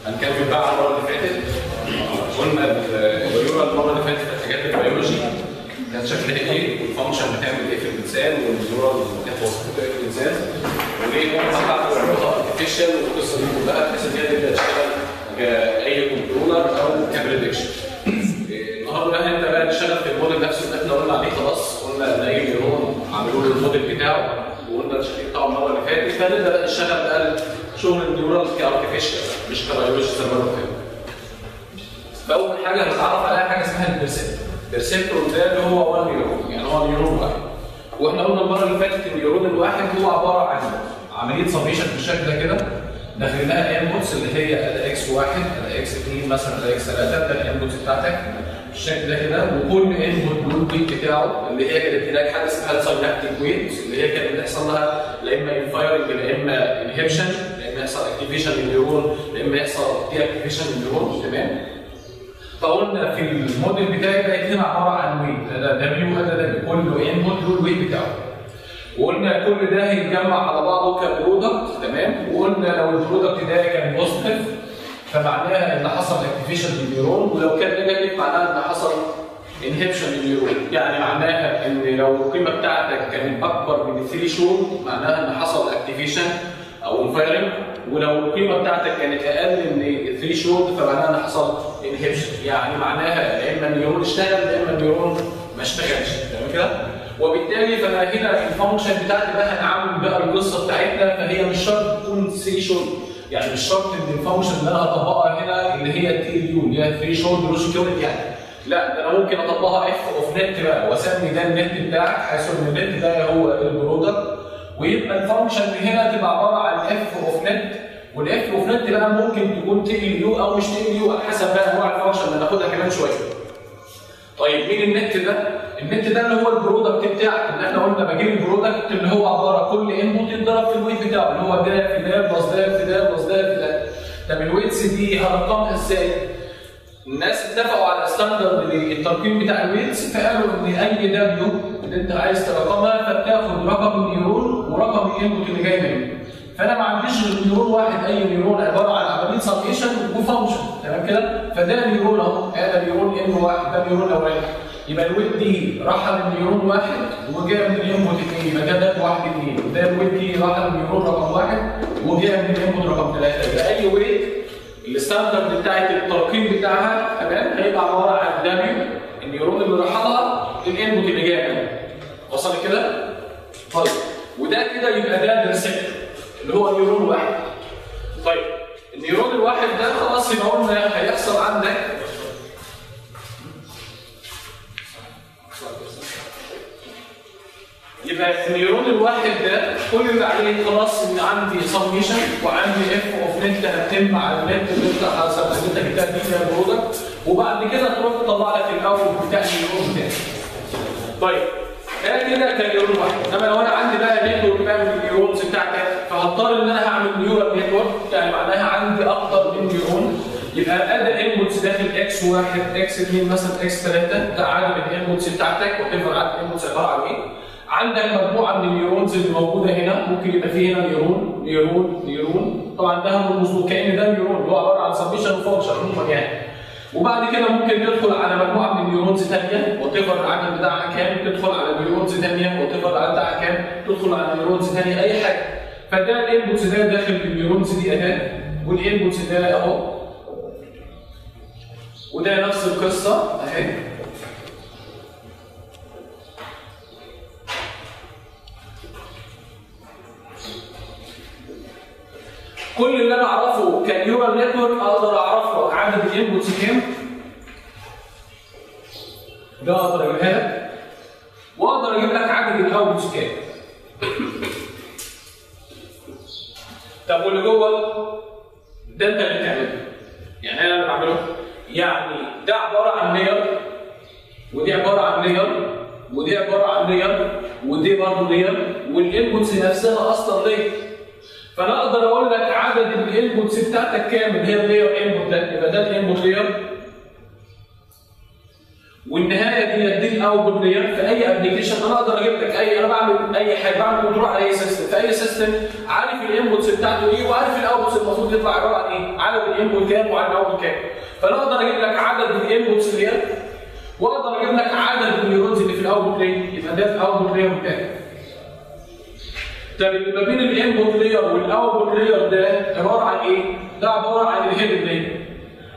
هنكمل بقى على المره اللي فاتت قلنا اليورا المره اللي فاتت كانت حاجات البيولوجي كان شكلها ايه والفانكشن بتعمل ايه في الانسان والنيورال كانت وظيفتها ايه في الانسان وليه هم بتاعته علاقه ارتفيشال والقصه دي كلها بحيث ان هي تبدا تشتغل كاي كنترولر او كبريدكشن النهارده احنا بقى نشتغل في الموديل نفسه اللي احنا قلنا عليه خلاص قلنا ان اي نيرون عملوا له الموديل بتاعه وقلنا الشكل بتاعه المره اللي فاتت فنبدا بقى نشتغل بقى شغل النيورال كارتفيشال مش كبيولوجي زي ما قلنا فاول حاجه هنتعرف عليها حاجه اسمها البرسبتور البرسبتور ده اللي هو 1 نيورون يعني هو نيورون واحد واحنا قلنا المره اللي فاتت النيورون الواحد هو عباره عن عمليه سميشن بالشكل ده كده داخل لها الانبوتس اللي هي ال اكس 1 ال اكس 2 مثلا ال اكس 3 ده الانبوتس بتاعتك بالشكل ده كده وكل انبوت له الويت بتاعه اللي هي كانت هناك حاجه اسمها الساينابتيك ويت اللي هي كانت بتحصل لها لا اما انفايرنج لا اما انهبشن لا اما يحصل اكتيفيشن للنيورون لا اما يحصل دي اكتيفيشن للنيورون تمام فقلنا في الموديل بتاعي بقت هنا عباره عن ويت ده دبليو ده دبليو كل انبوت له الويت بتاعه وقلنا كل ده هيتجمع على بعضه كبرودكت تمام وقلنا لو البرودكت ده كان بوزيتيف فمعناها ان حصل اكتيفيشن للنيورون ولو كان نيجاتيف معناها ان حصل انهبشن للنيورون يعني معناها ان لو القيمه بتاعتك كانت اكبر من الثري شور معناها ان حصل اكتيفيشن او انفايرنج ولو القيمه بتاعتك كانت اقل من الثري شور فمعناها ان حصل انهبشن يعني معناها يا اما النيورون اشتغل يا اما النيورون ما اشتغلش تمام كده؟ وبالتالي فانا هنا الفانكشن بتاعتي بقى هنعمل بقى القصه بتاعتنا فهي مش شرط تكون 3 شور يعني مش شرط ان الفانكشن اللي انا هطبقها هنا اللي هي التي يو اللي هي 3 شور لوجيك يونت يعني لا ده انا ممكن اطبقها اف اوف نت بقى واسمي ده النت بتاعك حيث ان النت ده هو البرودكت ويبقى الفانكشن اللي هنا تبقى عباره عن اف اوف نت والاف اوف نت بقى ممكن تكون تي يو او مش تي يو على حسب بقى نوع الفانكشن اللي هناخدها كمان شويه. طيب مين النت ده؟ النت ده اللي هو البرودكت بتاعك اللي احنا قلنا بجيب البرودكت اللي هو عباره كل انبوت يتضرب في الويت بتاعه اللي هو ده في ده بلس ده في ده بلس ده في ده. طب الويتس دي هرقمها ازاي؟ الناس اتفقوا على ستاندرد للترقيم بتاع الويتس فقالوا ان اي دبليو اللي انت عايز ترقمها فبتاخد رقم النيورون ورقم الانبوت اللي جاي منه. فانا ما عنديش غير نيورون واحد اي نيورون عباره عن عمليه سميشن وفانكشن تمام كده؟ فده نيورون اهو هذا نيورون ان واحد ده نيورون اولاني يبقى الويت دي راح للنيورون واحد وجاء من الانبوت اثنين يبقى ده ده واحد اثنين ده الويت دي راح للنيورون رقم واحد وجاء من الانبوت رقم ثلاثه يبقى اي ويت الستاندرد بتاعت الترقيم بتاعها تمام هيبقى عباره عن دبليو النيورون اللي راح لها الانبوت اللي جاي منها وصل كده؟ طيب وده كده يبقى ده الريسبتور اللي هو نيورون واحد طيب النيورون الواحد ده خلاص يبقى قلنا هيحصل عندك يبقى النيورون الواحد ده كل اللي عليه خلاص ان عندي سميشن وعندي اف اوف نت هتتم على النت اللي انت حسب اللي انت جبتها دي فيها البرودكت وبعد كده تروح تطلع لك الاول بتاع النيورون بتاعي. طيب ده كده كنيورون واحد انما لو انا عندي بقى نتورك بقى من النيورونز بتاعتي فهضطر ان انا هعمل نيورال نتورك يعني معناها عندي اكتر من نيورون يبقى ادى انبوتس داخل اكس واحد اكس 2 مثلا اكس 3 ده عدد الانبوتس بتاعتك وتفر عدد الانبوتس عباره عن ايه؟ عندك مجموعه من النيورونز اللي موجوده هنا ممكن يبقى في هنا نيورون نيورون نيورون طبعا ده رموز كان ده نيورون اللي هو عباره عن سبميشن وفانكشن عموما يعني وبعد كده ممكن تدخل على مجموعه من النيورونز ثانيه وتفر العدد بتاعها كام تدخل على نيورونز ثانيه وتفر العدد بتاعها كام تدخل على نيورونز ثانيه اي حاجه فده الانبوتس ده داخل النيورونز دي اهي والانبوتس ده اهو وده نفس القصه اهي كل اللي انا اعرفه كنيورال نتورك اقدر اعرفه عدد الانبوتس كام ده اقدر اجيبها لك واقدر اجيب لك عدد الاوتبوتس كام طب واللي جوه ده انت اللي بتعمله يعني انا اللي بعمله يعني ده عباره عن لير ودي عباره عن لير ودي عباره عن لير ودي برضه لير والانبوتس نفسها اصلا لير فانا اقدر اقول لك عدد الانبوتس بتاعتك كام اللي هي اللاير انبوت ده يبقى ده الانبوت لاير والنهايه دي دي الاوتبوت لاير في اي ابلكيشن ان انا اقدر اجيب لك اي انا بعمل اي حاجه بعمل كنترول على اي سيستم في اي سيستم عارف الانبوتس بتاعته ايه وعارف الاوتبوتس المفروض يطلع عباره عن ايه عدد الانبوت كام وعدد الاوتبوت كام فانا اقدر اجيب لك عدد الانبوتس اللي هي واقدر اجيب لك عدد النيورونز اللي في الاوتبوت لاير يبقى ده الاوتبوت لاير بتاعي طب اللي ما بين الانبوت لاير والاوتبوت لاير ده عباره عن ايه؟ ده عباره عن الهيد لاير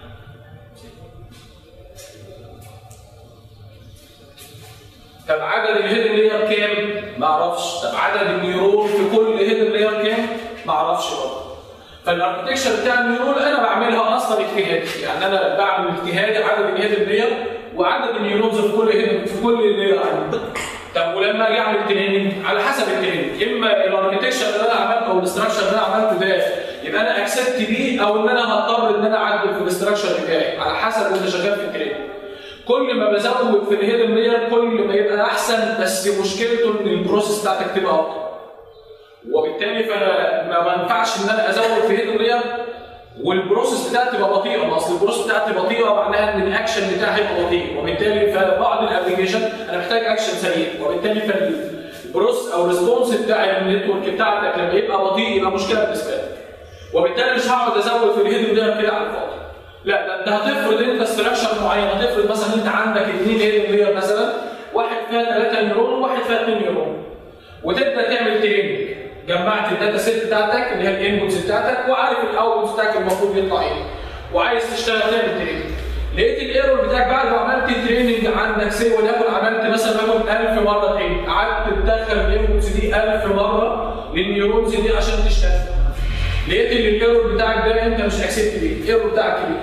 طب عدد الهيد لاير كام؟ ما اعرفش، طب عدد النيورون في كل هيد لاير كام؟ ما اعرفش برضه. فالاركتكشر بتاع النيورون انا بعملها اصلا اجتهادي، يعني انا بعمل اجتهادي عدد الهيد لاير وعدد النيورونز في كل هيد في كل لاير عندي. طب ولما اجي اعمل تريننج على حسب التريننج، اما الاركتكشر اللي انا عملته او الاستراكشر اللي انا عملته ده يبقى انا اكسبت بيه او ان انا هضطر ان انا اعدل في الاستراكشر بتاعي على حسب انت شغال في التريننج. كل ما بزود في الهيدن لاير كل ما يبقى احسن بس مشكلته ان البروسيس بتاعتك تبقى ابطا وبالتالي فانا ما ما ينفعش ان انا ازود في هيدن لاير والبروسيس بتاعتي تبقى بطيئه ما اصل البروسيس بتاعتي بطيئه معناها ان الاكشن بتاعي هيبقى بطيء وبالتالي فبعض الابلكيشن انا محتاج اكشن سريع وبالتالي فالبروس او الريسبونس بتاع النتورك بتاعتك لما يبقى بطيء يبقى مشكله بالنسبه لك وبالتالي مش هقعد ازود في الهيدن لاير كده على الفاضي لا ده انت هتفرض انت استراكشر معين هتفرض مثلا انت عندك اثنين هيدن لاير مثلا واحد فيها ثلاثه نيورون وواحد فيها اثنين نيورون وتبدا تعمل تريننج جمعت الداتا سيت بتاعتك اللي هي الانبوتس بتاعتك وعارف الاوتبوت بتاعك المفروض يطلع ايه وعايز تشتغل تعمل تريننج لقيت الايرور بتاعك بعد ما عملت تريننج عندك سي وليكن عملت مثلا وليكن 1000 مره تريننج قعدت تدخل الانبوتس دي 1000 مره للنيورونز دي عشان تشتغل لقيت ان الايرور بتاعك ده انت مش اكسبت بيه الايرور بتاعك كبير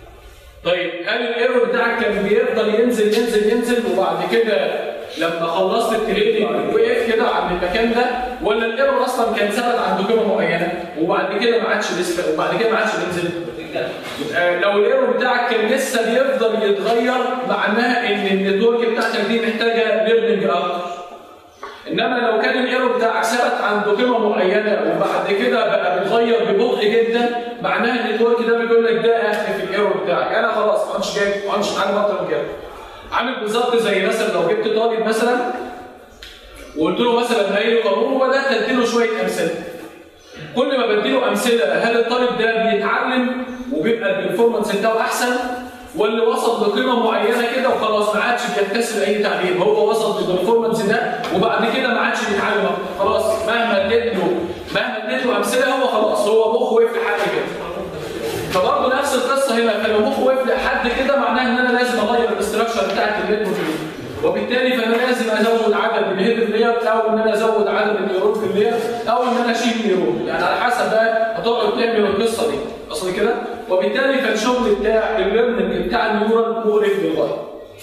طيب هل الايرور بتاعك كان بيفضل ينزل ينزل ينزل وبعد كده لما خلصت التريننج وقف كده عند المكان ده ولا الايرور اصلا كان ثبت عند قيمه معينه وبعد كده ما عادش لسه وبعد كده ما عادش بينزل يبقى لو الايرور بتاعك كان لسه بيفضل يتغير معناها ان النتورك بتاعتك دي محتاجه ليرنينج اكتر انما لو كان الايرور بتاعك ثبت عند قيمه معينه وبعد كده بقى بيتغير ببطء جدا معناها النتورك ده بيقول لك ده اخر في الايرور بتاعك انا خلاص ما عادش جايب ما عادش اتعلم اكتر من كده عامل بالظبط زي مثلا لو جبت طالب مثلا وقلت له مثلا قايل قانون وبدات اديله شويه امثله كل ما بديله امثله هل الطالب ده بيتعلم وبيبقى البرفورمانس بتاعه احسن واللي وصل لقيمه معينه كده وخلاص ما عادش بيكتسب اي تعليم هو وصل للبرفورمانس ده وبعد كده ما عادش بيتعلم خلاص مهما اديت له مهما اديت له امثله هو خلاص هو مخه وقف لحد كده فبرضه نفس القصه هنا فلو مخه وقف لحد كده معناها ان انا لازم اغير الاستراكشر بتاعت النتورك وبالتالي فانا لازم ازود عدد الهيد لاير او ان انا ازود عدد النيورون في اللاير او ان انا اشيل نيورون يعني على حسب بقى هتقعد تعمل القصه دي اصل كده وبالتالي فالشغل بتاع الليرنينج بتاع النيورال مقرف للغايه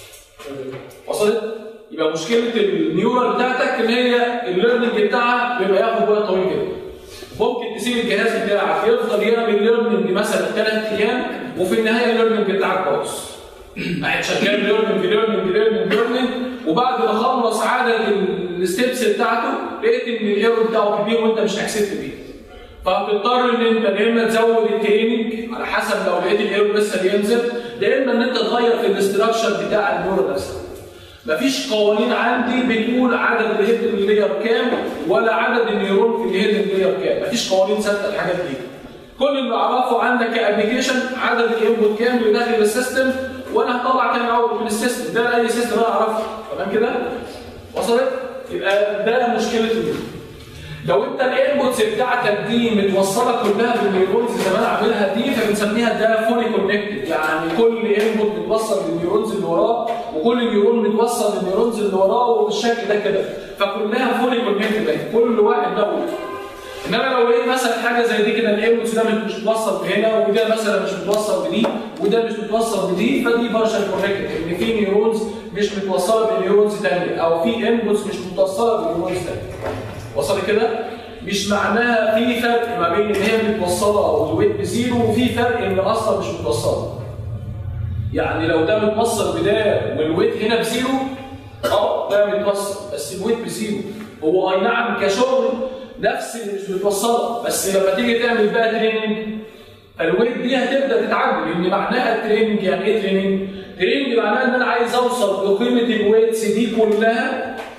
وصلت؟ يبقى مشكله النيورال بتاعتك ان هي الليرنينج بتاعها بيبقى ياخد وقت طويل جدا ممكن تسيب الجهاز بتاعك يفضل يعمل ليرنينج مثلا ثلاث ايام وفي النهايه الليرنينج بتاعك باظ قاعد شغال ليرنينج ليرنينج ليرنينج ليرنينج وبعد ما خلص عدد الستبس بتاعته لقيت ان الايرور بتاعه كبير وانت مش اكسبت بيه فهتضطر ان انت يا اما تزود التريننج على حسب لو لقيت الايرور لسه بينزل يا اما ان انت تغير في الاستراكشر بتاع النور نفسه مفيش قوانين عندي بتقول عدد الهيد لاير كام ولا عدد النيورون في الهيد لاير كام مفيش قوانين ثابته الحاجات دي كل اللي اعرفه عندك كابلكيشن عدد الانبوت كام اللي داخل السيستم وانا هطلع كام اوت من السيستم ده اي سيستم انا اعرفه تمام كده وصلت يبقى ده مشكله النيورون لو انت الانبوتس بتاعتك دي متوصله كلها بالنيورونز زي ما انا عاملها دي فبنسميها ده فولي كونكتد يعني كل انبوت متوصل للنيورونز اللي وراه وكل نيورون متوصل للنيورونز اللي وراه وبالشكل ده كده فكلها فولي كونكتد كل واحد له انما لو لقيت مثلا حاجه زي دي كده الانبوتس ده مش متوصل بهنا وده مثلا مش متوصل بدي وده مش متوصل بدي فدي بارشل كونكتد ان في نيورونز مش متوصله بنيورونز ثانيه او في انبوتس مش متوصله بنيورونز ثانيه وصل كده؟ مش معناها في فرق ما بين ان هي متوصله والويت بزيرو وفي فرق ان اصلا مش متوصله. يعني لو ده متوصل بده والويت هنا بزيرو اه ده متوصل بس الويت بزيرو هو اي نعم كشغل نفس اللي مش متوصله بس لما تيجي تعمل بقى تريننج الويت دي هتبدا تتعدل لان معناها التريننج يعني ايه تريننج؟ تريننج معناها ان انا عايز اوصل لقيمه الويتس دي كلها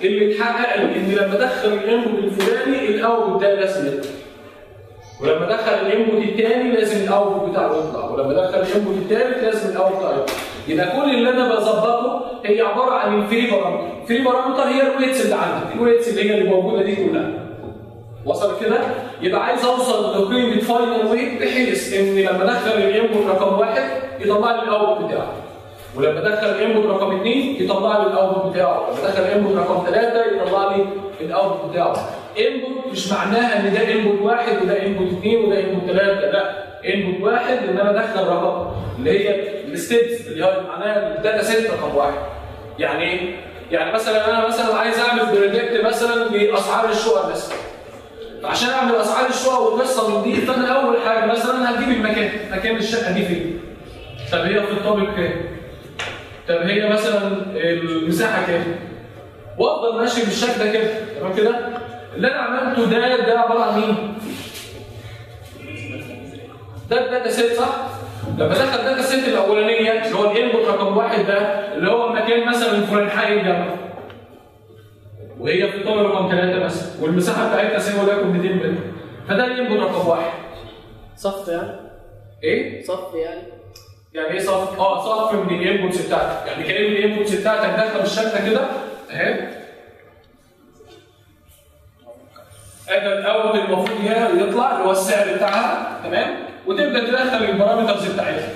اللي اتحقق ان لما ادخل الانبوت الفلاني الاوتبوت ده لازم يطلع ولما ادخل الانبوت الثاني لازم الاوتبوت بتاعه يطلع ولما ادخل الانبوت الثالث لازم الاوتبوت بتاعه يطلع يبقى كل اللي انا بظبطه هي عباره عن الفري بارامتر الفري بارامتر هي الويتس اللي عندك الويتس اللي هي اللي موجوده دي كلها وصل كده يبقى عايز اوصل لقيمه فاينل ويت بحيث ان لما ادخل الانبوت رقم واحد يطلع لي الاوتبوت بتاعه ولما ادخل الانبوت رقم اثنين يطلع لي الاوتبوت بتاعه لما ادخل الانبوت رقم ثلاثه يطلع لي الاوتبوت بتاعه انبوت مش معناها ان ده انبوت واحد وده انبوت اثنين وده انبوت ثلاثه لا انبوت واحد ان انا ادخل رقم اللي هي الستيتس اللي هي معناها الداتا سيت رقم واحد يعني ايه؟ يعني مثلا انا مثلا عايز اعمل بريدكت مثلا باسعار الشقق مثلا فعشان اعمل اسعار الشقق والقصه من دي فانا اول حاجه مثلا هجيب المكان مكان الشقه دي فين طب هي في الطابق كام طب هي مثلا المساحه كام وافضل ماشي بالشكل ده كده تمام كده اللي انا عملته ده ده عباره عن مين ده الداتا سيت صح لما دخل الداتا سيت الاولانيه اللي هو الانبوت رقم واحد ده اللي هو المكان مثلا الفلاني حي الجامعه وهي في الطابق رقم ثلاثه مثلا والمساحه بتاعتها سي وليكن 200 متر فده الانبوت رقم واحد صف يعني ايه؟ صف يعني يعني ايه صف؟ اه صف من الانبوتس بتاعتك يعني كان الانبوتس بتاعتك داخله بالشكل كده اهي ادي الاول المفروض هنا يطلع اللي هو السعر بتاعها تمام وتبدا تدخل البارامترز بتاعتها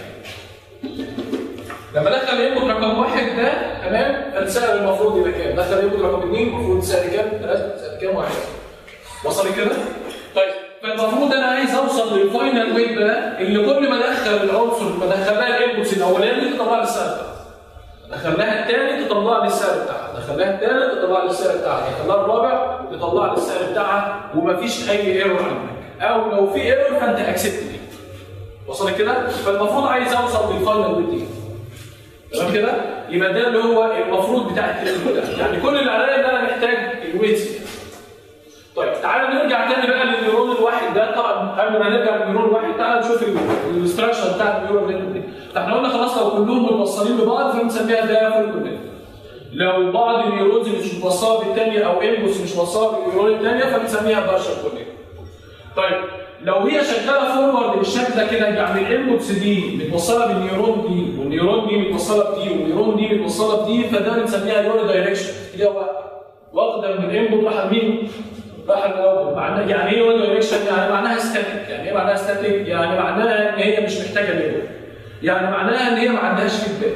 لما دخل الانبوت رقم واحد ده تمام فالسعر المفروض يبقى كام؟ دخل الانبوت رقم اثنين المفروض السعر كام؟ ثلاثه سعر كام؟ واحد وصل كده؟ طيب فالمفروض انا عايز اوصل للفاينل ويت ده اللي كل ما ادخل العنصر ما ادخلها الانبوتس الاولاني تطلع لي السعر بتاعها دخلناها الثاني تطلع لي السعر بتاعها دخلناها الثالث تطلع لي السعر بتاعها دخلناها الرابع تطلع لي السعر بتاعها ومفيش اي ايرور عندك او لو في ايرور فانت اكسبت دي وصل كده فالمفروض عايز اوصل للفاينل ويت دي تمام كده يبقى ده اللي هو المفروض بتاع الترم ده يعني كل اللي عليا ان انا محتاج الويتس طيب تعالى نرجع تاني بقى للنيورون الواحد ده طبعا قبل ما نرجع للنيورون الواحد تعالى نشوف الاستراكشر بتاع النيورون نتورك دي فاحنا قلنا خلاص لو كلهم متوصلين ببعض فبنسميها دايافول كونكت لو بعض النيورونز مش متوصله بالثانيه او انبوس مش متوصله بالنيورون الثانيه فبنسميها بارشل كونكت طيب لو هي شغاله فورورد بالشكل ده كده يعني الانبوتس دي متوصله بالنيورون دي والنيورون دي متوصله بدي والنيورون دي متوصله بدي فده بنسميها يوري دايركشن اللي هو واخده من الانبوت راح لمين؟ راح الاول معناه يعني ايه يوري دايركشن؟ يعني معناها ستاتيك يعني ايه معناها ستاتيك؟ يعني معناها ان هي مش محتاجه ليبر يعني معناها ان هي ما عندهاش فيدباك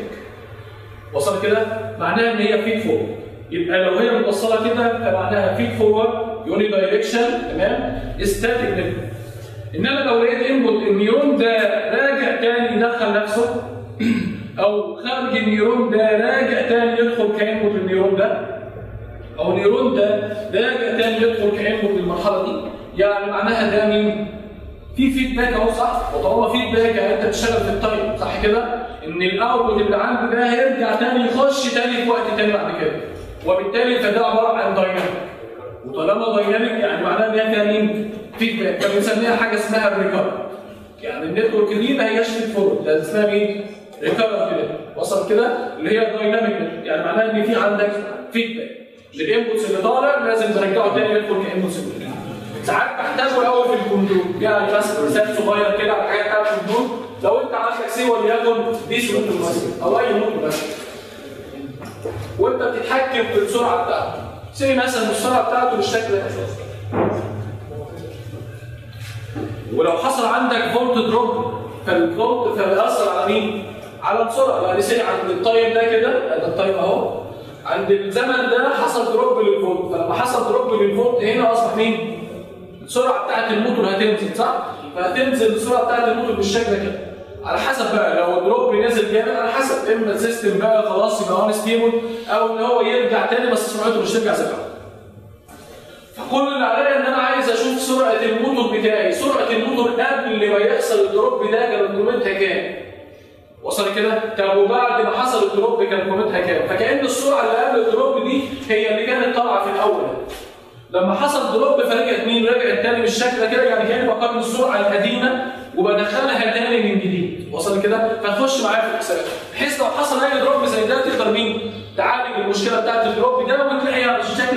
وصل كده؟ معناها ان هي فيد فورورد يبقى لو هي متوصله كده فمعناها فيد فورورد يوني دايركشن تمام؟ ستاتيك نتورك انما لو لقيت انبوت النيورون ده راجع تاني يدخل نفسه او خارج النيورون ده راجع تاني يدخل كانبوت النيورون ده او النيورون ده راجع تاني يدخل كانبوت المرحله دي يعني معناها ده مين؟ في فيدباك اهو صح وطالما فيدباك يعني انت بتشتغل في التايم صح كده؟ ان الاوتبوت اللي عندي ده هيرجع تاني يخش تاني في وقت تاني بعد كده وبالتالي فده عباره عن دايناميك وطالما دايناميك يعني معناها ان هي فيها مين؟ فيدباك فبنسميها حاجه اسمها الريكارد يعني النتورك دي ما هياش فيد فورورد ده اسمها مين؟ ريكارد كده وصل كده اللي هي دايناميك يعني معناها ان في عندك فيدباك للانبوتس اللي طالع لازم ترجعه تاني يدخل كانبوتس ساعات بحتاجه الاول في الكنترول يعني مثلا مثال صغير كده على حاجات بتاعت الكنترول لو انت عندك سي وليكن دي سلوك مثلا او اي نوت مثلا وانت بتتحكم في السرعه بتاعته سي مثلا السرعه بتاعته بالشكل ده ولو حصل عندك فولت دروب فالفولت فبيأثر على مين؟ على السرعه يعني سي عند التايم ده كده ده التايم اهو عند الزمن ده حصل دروب للفولت فلما حصل دروب للفولت هنا اصبح مين؟ السرعه بتاعت الموتور هتنزل صح؟ فهتنزل السرعه بتاعت الموتور بالشكل ده كده على حسب بقى لو الدروب نزل جامد على حسب اما السيستم بقى خلاص يبقى اون ستيبل او ان هو يرجع تاني بس سرعته مش ترجع زي الاول فكل اللي عليا ان انا عايز اشوف سرعه الموتور بتاعي سرعه الموتور قبل ما يحصل الدروب ده كان قيمتها كام وصل كده طب وبعد ما حصل الدروب كان قيمتها كام فكأن السرعه اللي قبل الدروب دي هي اللي كانت طالعه في الاول لما حصل دروب فرجعت مين رجعت تاني بالشكل ده كده يعني كاني بقارن السرعه القديمه وبدخلها تاني من جديد وصل كده فتخش معايا في الحسابات بحيث لو حصل اي دروب زي ده تقدر مين تعالج المشكله بتاعت الدروب ده وتلاقي الشكل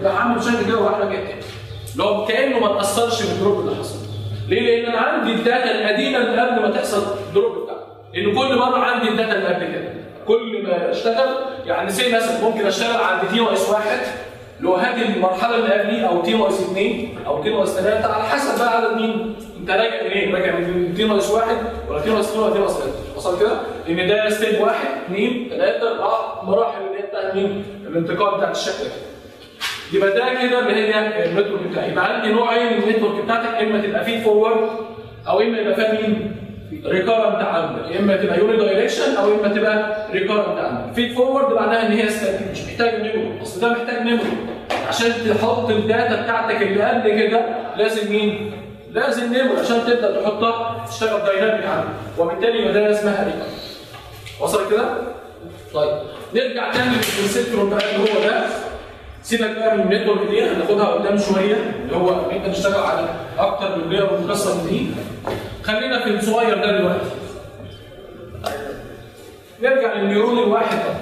يبقى عامل شكل كده وراح راجع تاني اللي هو كانه ما تاثرش بالدروب اللي حصل ليه؟ لان انا عندي الداتا القديمه اللي قبل ما تحصل الدروب بتاعها لان كل مره عندي الداتا اللي قبل كده كل ما اشتغل يعني سي مثلا ممكن اشتغل عند تي ناقص واحد اللي هو هذه المرحله اللي قبلي او تي ناقص اثنين او تي ناقص ثلاثه على حسب بقى عدد مين انت راجع منين؟ راجع من تي ناقص واحد ولا تي ناقص اثنين ولا تي ناقص ثلاثه وصل كده؟ لان ده ستيب واحد اثنين ثلاثه اربعه مراحل اللي هي بتاعت مين؟ الانتقال بتاعت الشكل كده يبقى ده كده اللي هي النتورك بتاعي يبقى عندي نوعين من النتورك بتاعتك اما تبقى فيد فورورد او اما يبقى فيها مين؟ ريكارنت عندك يا اما تبقى يوني دايركشن او اما تبقى ريكارنت عندك فيد فورورد معناها ان هي ستاتيك مش محتاج ميموري اصل ده محتاج ميموري عشان تحط الداتا بتاعتك اللي قبل كده لازم مين؟ لازم ميموري عشان تبدا تحطها تشتغل دايناميك عندك وبالتالي يبقى ده اسمها ريكارنت وصل كده؟ طيب نرجع تاني للكونسيبتور بقى اللي هو ده سيبك بقى من النتورك دي هناخدها قدام شويه اللي هو انت نشتغل على اكتر من لير والقصه من دي خلينا في الصغير ده دلوقتي نرجع للنيورون الواحد ده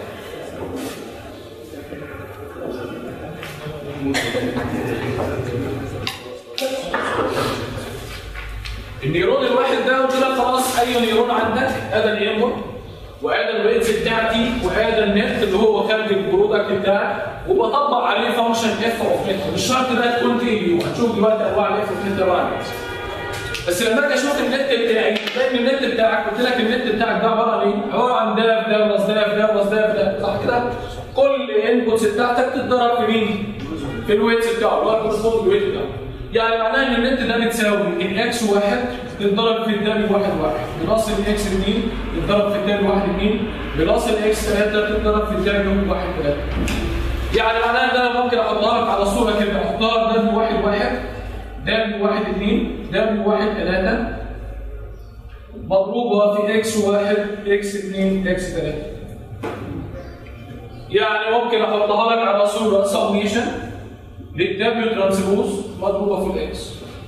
النيرون الواحد ده قلت لك خلاص اي نيرون عندك هذا الانبوت وهذا الويتس بتاعتي وهذا النت اللي هو خارج البرودكت بتاعك وبطبق عليه فانكشن اف اوف نت مش شرط ده تكون تي يو هتشوف دلوقتي انواع الاف اوف نت عباره عن بس لما اجي اشوف النت بتاعي لان النت بتاعك قلت لك النت بتاعك ده عباره عن ايه؟ عباره عن ده في ده بلس ده في ده بلس ده في ده صح كده؟ كل انبوتس بتاعتك تتضرب في مين؟ في الويتس بتاعه اللي هو الكورسبوند الويت بتاعه يعني معناها ان النت ده بتساوي الاكس واحد تتضرب في الدال واحد واحد بلس الاكس 2 تتضرب في الدال واحد 2 بلس الاكس 3 تتضرب في الدال واحد 3 يعني معناها ان انا ممكن احطها لك على صوره كده احطها دال واحد واحد دال واحد 2 دال واحد 3 مضروبه في اكس واحد اكس 2 اكس 3 يعني ممكن احطها لك على صوره سميشن للدبليو ترانسبوز مضروبه في الاكس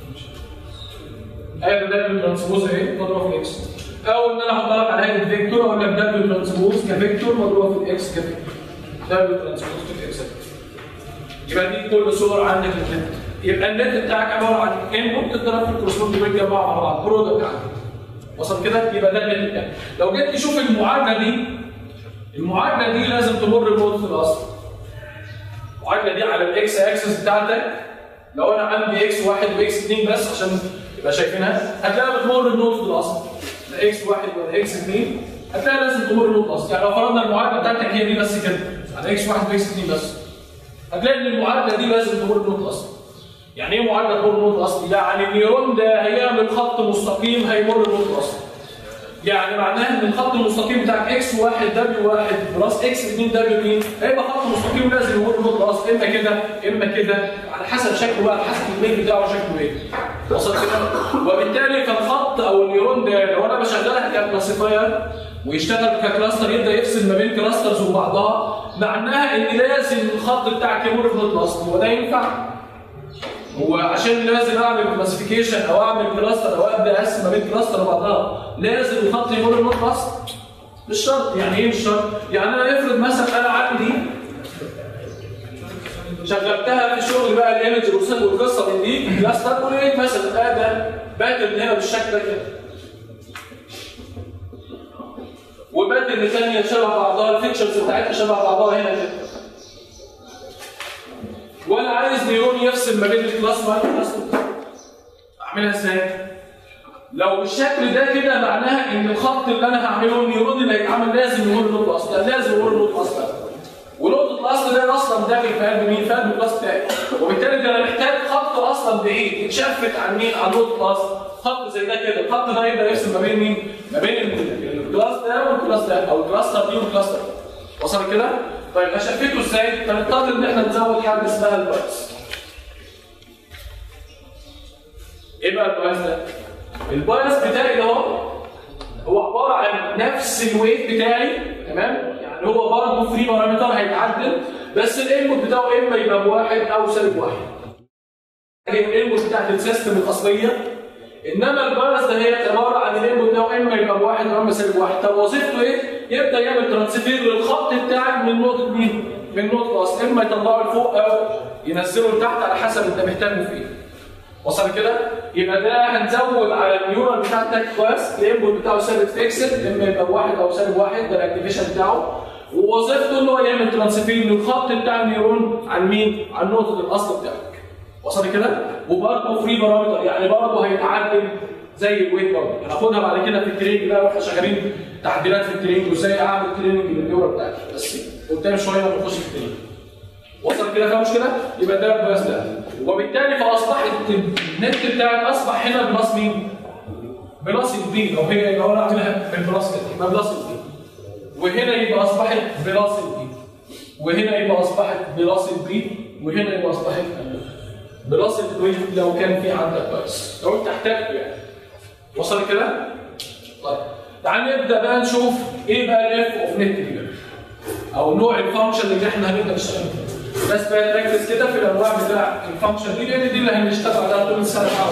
هذا دبليو ترانسبوز اهي مضروبه في الاكس او ان انا احطها لك على هيئه فيكتور اقول لك دبليو ترانسبوز كفيكتور مضروبه في الاكس كفيكتور دبليو ترانسبوز في الاكس يبقى دي كل صور عندك للنت يبقى النت بتاعك عباره عن انبوت تضرب في الكروسبوند بيتجمعوا مع بعض برودكت عندك وصل كده يبقى ده النت بتاعك لو جيت تشوف المعادله دي المعادله دي لازم تمر بنقطه الاصل المعادله دي على الاكس اكسس بتاعتك لو انا عندي اكس واحد واكس اثنين بس عشان يبقى شايفينها هتلاقيها بتمر بنقطه الاصل لا اكس واحد ولا اكس اثنين هتلاقي لازم تمر بنقطه الاصل يعني لو فرضنا المعادله بتاعتك هي دي بس كده على اكس واحد واكس اثنين بس هتلاقي ان المعادله دي لازم تمر بنقطه الاصل يعني ايه معادله تمر بنقطه الاصل؟ يعني النيرون ده هيعمل خط مستقيم هيمر بنقطه الاصل يعني معناها ان الخط المستقيم بتاعك اكس 1 دبليو 1 بلس اكس 2 دبليو 2 هيبقى خط مستقيم لازم يمر نقطه الاصل اما كده اما كده على حسب شكله بقى على حسب الميل بتاعه شكله ايه وصلت كده وبالتالي فالخط او النيرون ده لو انا بشغلها ككلاسيفاير ويشتغل ككلاستر يبدا يفصل ما بين كلاسترز وبعضها معناها ان لازم الخط بتاعك يمر بنقطه الاصل هو ده ينفع؟ وعشان لازم اعمل كلاسيفيكيشن او اعمل كلاستر او ابدا اقسم ما بين كلاستر وبعضها لازم الخط يمر بنقطه الاصل مش شرط يعني ايه مش شرط؟ يعني انا افرض مثلا انا عندي شغلتها في شغل بقى الايمج والقصه من دي كلاستر ولقيت مثلا ادى باترن هنا بالشكل ده كده وباترن ثانيه شبه بعضها الفيتشرز بتاعتها شبه بعضها هنا كده وانا عايز نيرون يفصل ما بين الكلاس 1 والكلاس 2 اعملها ازاي؟ لو بالشكل ده كده معناها ان الخط اللي انا هعمله النيرون اللي هيتعمل لازم يمر نقطه الاصل لازم يمر نقطه الاصل ونقطه الاصل ده اصلا داخل في قلب مين؟ في قلب الكلاس بتاعي وبالتالي ده انا محتاج خط اصلا بعيد يتشفت عن مين؟ عن نقطه الاصل خط زي ده كده الخط ده يبدا يفصل ما بين مين؟ ما بين الكلاس ده والكلاس ده او الكلاستر دي والكلاستر وصل كده؟ طيب هشفته ازاي؟ فنضطر ان احنا نزود حاجه اسمها البايس. ايه بقى البايس ده؟ البايس بتاعي ده هو هو عباره عن نفس الويت بتاعي تمام؟ يعني هو برضه فري بارامتر هيتعدل بس الانبوت بتاعه اما يبقى بواحد او سالب واحد. الانبوت بتاعت السيستم الاصليه انما البايس ده هي عباره عن الانبوت بتاعه اما يبقى بواحد او اما سالب واحد طب وظيفته ايه؟ يبدا يعمل ترانسفير للخط بتاعك من نقطه مين؟ من نوت لاست اما يطلعوا لفوق او ينزلوا لتحت على حسب انت محتاجه في ايه وصل كده؟ يبقى ده هنزود على النيورال بتاعتك كلاس الانبوت بتاعه ثابت فيكسد اما يبقى واحد او سالب واحد ده الاكتيفيشن بتاعه ووظيفته ان هو يعمل ترانسفير للخط بتاع النيورون عن مين؟ عن نقطه الاصل بتاعك. وصل كده؟ وبرضه فري بارامتر يعني برضه هيتعدل زي الويت برضه هناخدها بعد كده في التريننج بقى واحنا شغالين تعديلات في التريننج وازاي اعمل تريننج للنيورال بتاعتي بس قدام شويه نخش في التريننج. وصل كده فيها مشكله؟ يبقى ده بس ده وبالتالي فاصبحت النت بتاعك اصبح هنا بلس مين؟ بلس البي او هي يبقى انا اعملها بالبلس كده يبقى بلس البي وهنا يبقى اصبحت بلس البي وهنا يبقى اصبحت بلس البي وهنا يبقى اصبحت بلس البي لو كان في عندك بايس لو انت احتاجته يعني وصل كده؟ طيب تعال نبدا بقى نشوف ايه بقى الاف اوف نت دي او نوع الفانكشن اللي احنا هنبدا نشتغل فيه بس بقى تركز كده في الانواع بتاع الفانكشن دي لان دي اللي هنشتغل عليها طول السنه مع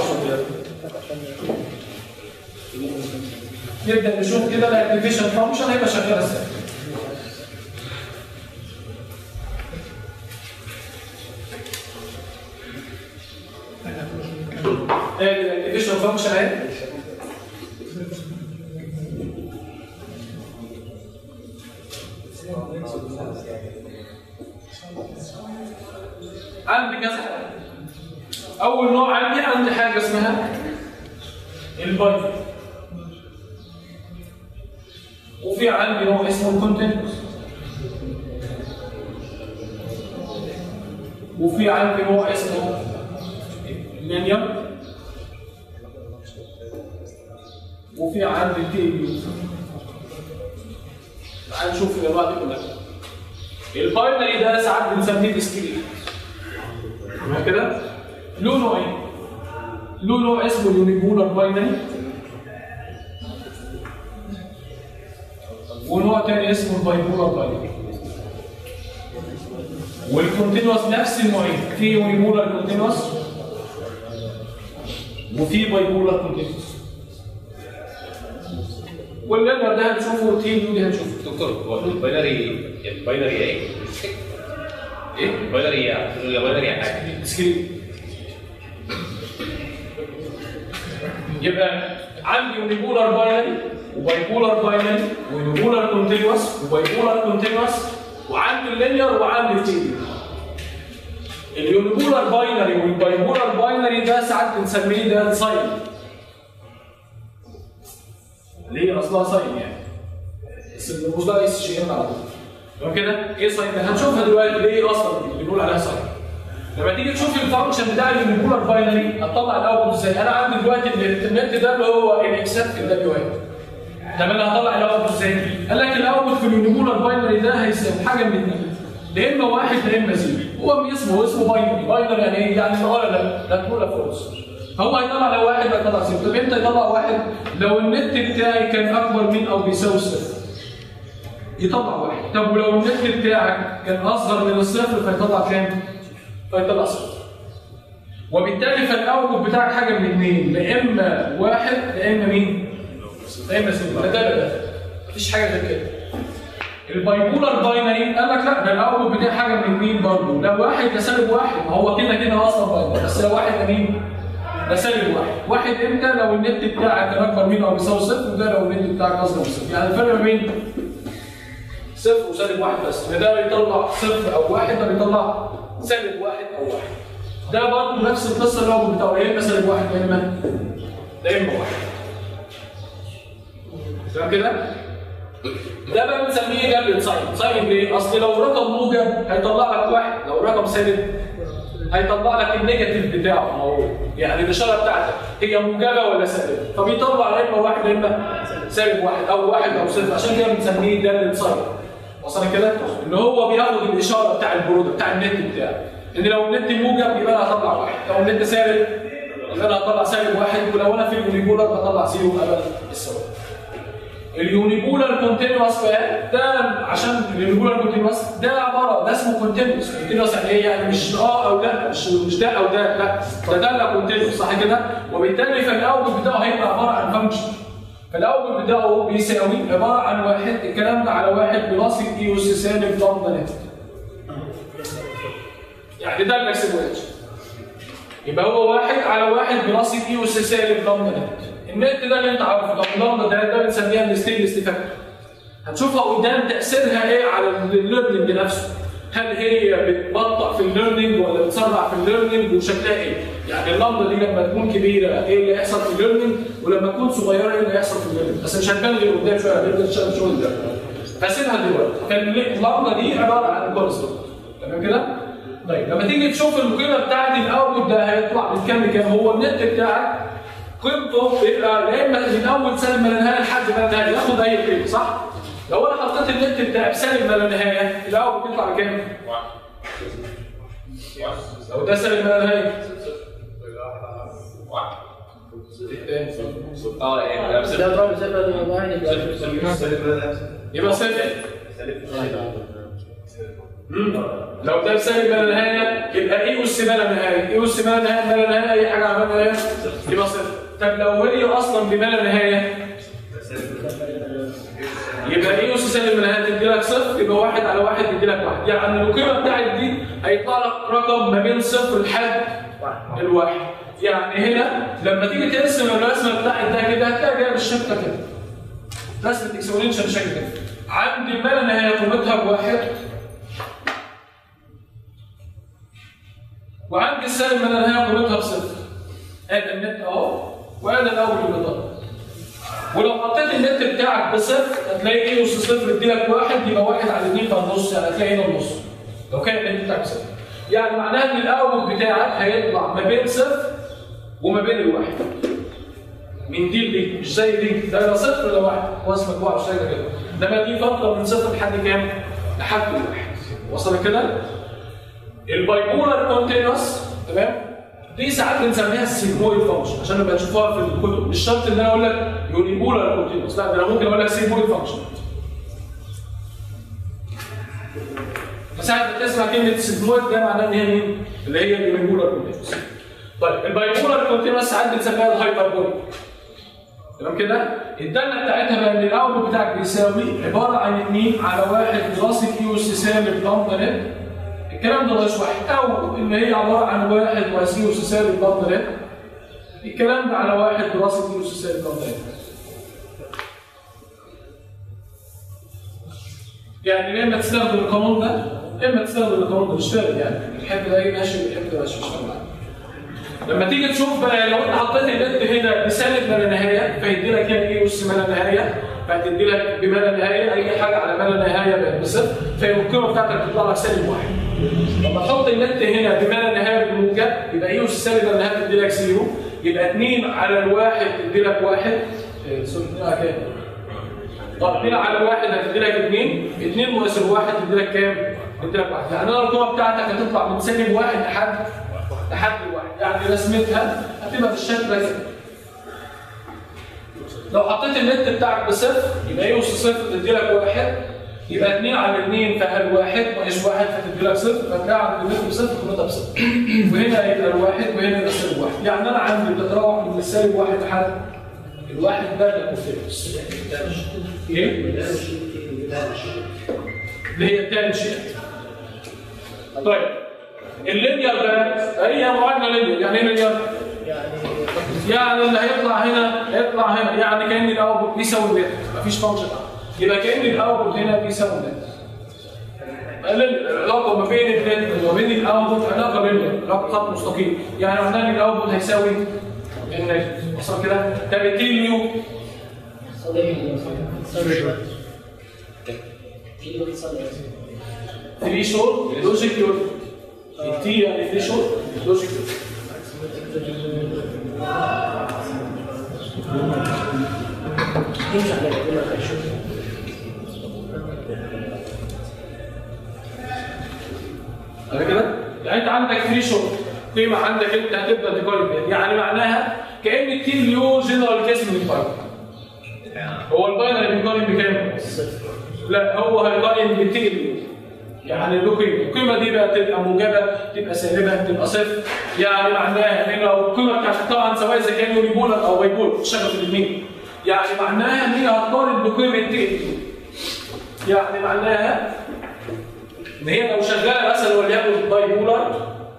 نبدا نشوف كده الاكتيفيشن فانكشن هيبقى شغال ازاي ادي الاكتيفيشن فانكشن اهي عندي كذا حاجه اول نوع عندي عندي حاجه اسمها الباينري وفي عندي نوع اسمه الكونتينوس وفي عندي نوع اسمه اللينير وفي عندي التيبيو تعال نشوف الانواع دي كلها الباينري ده ساعات بنسميه ديسكريت تمام كده له نوعين له نوع اسمه اليونيبولار باينري ونوع تاني اسمه البايبولار باينري والكونتينوس نفس النوعين في يونيبولار كونتينوس وفي بايبولار كونتينوس واللينر ده هنشوفه تي دي هنشوفه دكتور هو الباينري الباينري ايه؟ ايه؟ الباينري ايه؟ الباينري حاجه ديسكريت يبقى عندي يونيبولار باينري وبايبولار باينري ويونيبولار كونتينوس وبايبولار كونتينوس وعندي اللينير وعندي التيبيو اليونيبولار باينري والبايبولار باينري ده ساعات بنسميه ده ساين ليه اصلها ساين يعني بس الرموز ده اس شيء على طول تمام كده ايه ساين ده هنشوفها دلوقتي ليه اصلا اللي بنقول عليها ساين لما تيجي تشوف الفانكشن بتاع اليونيبولار باينري هتطلع الاوتبوت ازاي انا عندي دلوقتي النت ده اللي هو الاكسبت الدبليو اي طب انا هطلع الاوتبوت ازاي قال لك الاوتبوت في اليونيبولار باينري ده هيساوي حاجه من اثنين يا اما واحد يا اما زيرو هو من اسمه اسمه باينري باينري يعني ايه يعني ولا لا لا تقول فولس هو هيطلع لو واحد هيطلع زيرو طب امتى يطلع واحد لو النت بتاعي كان اكبر من او بيساوي صفر يطلع واحد طب ولو النت بتاعك كان اصغر من الصفر فيطلع كام؟ فيطلع صفر وبالتالي فالاوتبوت بتاعك حاجه من اثنين لا اما واحد لا اما مين؟ لا اما صفر لا ده لا ده مفيش حاجه غير كده البايبولار باينري قال لك لا ده الاوتبوت بتاعي حاجه من مين برضه لو واحد ده سالب واحد ما هو كده كده اصلا باينري بس لو واحد ده مين؟ ده سالب واحد واحد امتى لو النت بتاعك كان اكبر منه او بيساوي صفر وده لو النت بتاعك اصغر من صفر يعني الفرق ما بين صفر وسالب واحد بس ده بيطلع صفر او واحد ده بيطلع سالب واحد او واحد ده برضه نفس القصه اللي هو بتاعه يا اما سالب واحد يا اما يا اما واحد تمام كده؟ ده بقى بنسميه جبل ساين ساين ليه؟ اصل لو رقم موجب هيطلع لك واحد لو رقم سالب هيطلع لك النيجاتيف بتاعه ما هو يعني الاشاره بتاعتك هي موجبه ولا سالبه فبيطلع يا اما واحد يا اما سالب واحد او واحد او صفر عشان كده بنسميه داله ساين وصل كده؟ ان هو بياخد الاشاره بتاع البرودة بتاع النت بتاعه ان لو النت موجب يبقى انا هطلع واحد لو النت سالب يبقى انا هطلع سالب واحد ولو انا في اليونيبولار بطلع زيرو قبل السواء اليونيبولار كونتينوس بقى ده عشان اليونيبولار كونتينوس ده عباره ده اسمه كونتينوس كونتينوس يعني ايه يعني مش اه او لا مش مش ده او ده لا ده ده لا كونتينوس صح كده وبالتالي فالاوتبوت بتاعه هيبقى عباره عن فانكشن فالاوتبوت بتاعه بيساوي عباره عن واحد الكلام ده على واحد بلس اي اس سالب ضمن نت يعني ده الماكسيموم اتش يبقى هو واحد على واحد بنص اي اس سالب لامدا نت النت ده اللي انت عارفه طب اللامدا ده ده بنسميها الستيلس فاكتور هتشوفها قدام تاثيرها ايه على الليرنينج نفسه هل هي بتبطئ في الليرنينج ولا بتسرع في الليرنينج وشكلها ايه؟ يعني اللمبه دي لما تكون كبيره ايه اللي هيحصل في الليرنينج ولما تكون صغيره ايه اللي هيحصل في الليرنينج بس مش هتبان غير قدام شويه هنبدا نشتغل شغل ده فسيبها دلوقتي كان اللمبه دي عباره عن كونستنت تمام كده؟ طيب لما تيجي تشوف القيمه بتاعت الاوتبوت ده هيطلع من كام لكام هو النت بتاعك قيمته بيبقى يا اما من اول سالب ما لا نهايه لحد ما لا نهايه ياخد اي قيمه صح؟ لو انا حطيت النت بتاعي بسالب ما لا نهايه الاوتبوت بيطلع بكام؟ لو ده سالب ما لا نهايه اه يعني ده بس ده ضرب زبد واحد يبقى يبقى صفر مم. لو ده بسالب ما لا نهايه يبقى ايه اس ما لا نهايه؟ ايه اس ما لا نهايه ما لا نهايه اي حاجه على ما لا نهايه يبقى صفر طب لو هي اصلا بما لا نهايه يبقى ايه اس سالب من هنا تدي لك صفر يبقى واحد على واحد يدي لك واحد يعني القيمه بتاعت دي هيطلع لك رقم ما بين صفر لحد الواحد يعني هنا لما تيجي ترسم الرسمه بتاعت ده كده هتلاقي جايه بالشكل ده كده رسمه اكسبوننشال شكل كده عندي ما لا نهايه قيمتها بواحد وعندي السالب ما لا نهايه قيمتها بصفر ادي النت اهو وادي الاول اللي ولو حطيت النت بتاعك بصفر هتلاقي ايه اس صفر يديلك واحد يبقى واحد على اثنين فالنص يعني هتلاقي هنا النص لو كان النت بتاعك صفر يعني معناها ان الاوتبوت بتاعك هيطلع ما بين صفر وما بين الواحد من دي لدي مش زي دي ده لا صفر ولا واحد هو اسمك واحد مش كده انما دي فتره من صفر لحد كام؟ لحد الواحد وصل كده؟ البايبولار كونتينوس تمام؟ دي ساعات بنسميها السيمبويد فانكشن عشان نبقى نشوفها في الكتب مش شرط ان انا اقول لك يونيبولار كونتينوس لا ده انا ممكن اقول لك سيمبويد فانكشن فساعات بتسمع كلمه سيمبويد ده معناه ان هي مين؟ اللي هي اليونيبولار كونتينوس طيب البايبولار كونتينوس ساعات بنسميها الهايبربوليك تمام كده؟ الداله بتاعتها بقى ان الاوتبوت بتاعك بيساوي عباره عن 2 على 1 بلس كيو سالب لامدا نت الكلام ده مش واحد او ان هي عباره عن واحد وسي اس سالب لامدا نت الكلام ده على واحد براس كيو اس سالب لامدا نت يعني يا اما تستخدم القانون ده يا اما تستخدم القانون ده مش فارق يعني الحب ده ماشي والحب ده ماشي مش فارق معاك لما تيجي تشوف بقى لو انت حطيت النت هنا بسالب ما لا نهايه فيدي لك يعني ايه اس ما لا نهايه فهتدي لك بما لا نهايه اي حاجه على ما لا نهايه بقت بصفر فيبقى القيمه بتاعتك تطلع لك سالب واحد لما تحط النت هنا بما لا نهايه بالموجب يبقى ايه اس سالب لا نهايه تدي لك زيرو يبقى 2 على الواحد تدي لك واحد إيه، سوري 2 على كام؟ طب 2 على واحد هتدي لك 2 2 ناقص الواحد تدي لك كام؟ تدي لك واحد يعني انا القيمه بتاعتك هتطلع من سالب واحد لحد لحد الواحد يعني رسمتها هتبقى بالشكل ده كده لو حطيت النت بتاعك بصفر يبقى ايه اس صفر تدي لك واحد يبقى 2 على 2 فهل واحد ناقص واحد فتدي لك صفر فتلاقي عند النت بصفر قيمتها بصفر وهنا يبقى الواحد وهنا يبقى سالب واحد يعني انا عندي بتتراوح من السالب واحد لحد الواحد ده الكونفيرنس ايه؟ اللي هي التاني شيء طيب اللينير ده هي معادله لينير يعني ايه لينير؟ يعني اللي هيطلع هنا هيطلع هنا يعني كان الاوتبوت بيساوي النت مفيش فانكشن يبقى كان الاوتبوت هنا بيساوي النت العلاقه ما بين النت وما بين الاوتبوت علاقه لينير علاقه خط مستقيم يعني معناها ان الاوتبوت هيساوي النت وصل كده؟ طب التي اليو ثري شور لوجيك يور التي يعني ثري شور لوجيك يور على كده؟ يعني انت عندك فري شورت قيمه عندك انت هتبدا تقارن بيها يعني معناها كان التيم له جنرال كيس من الفايل هو الباينري بيقارن بكام؟ لا هو هيقارن بالتيم يعني له قيمه القيمه دي بقى تبقى موجبه تبقى سالبه تبقى صفر يعني معناها ان لو القيمه بتاعتك طبعا سواء اذا كان يونيبولر او بايبولر شغل في الاثنين يعني معناها ان هي هتقارن بقيمه تيم يعني معناها ان هي لو شغاله مثلا وليكن باي بولر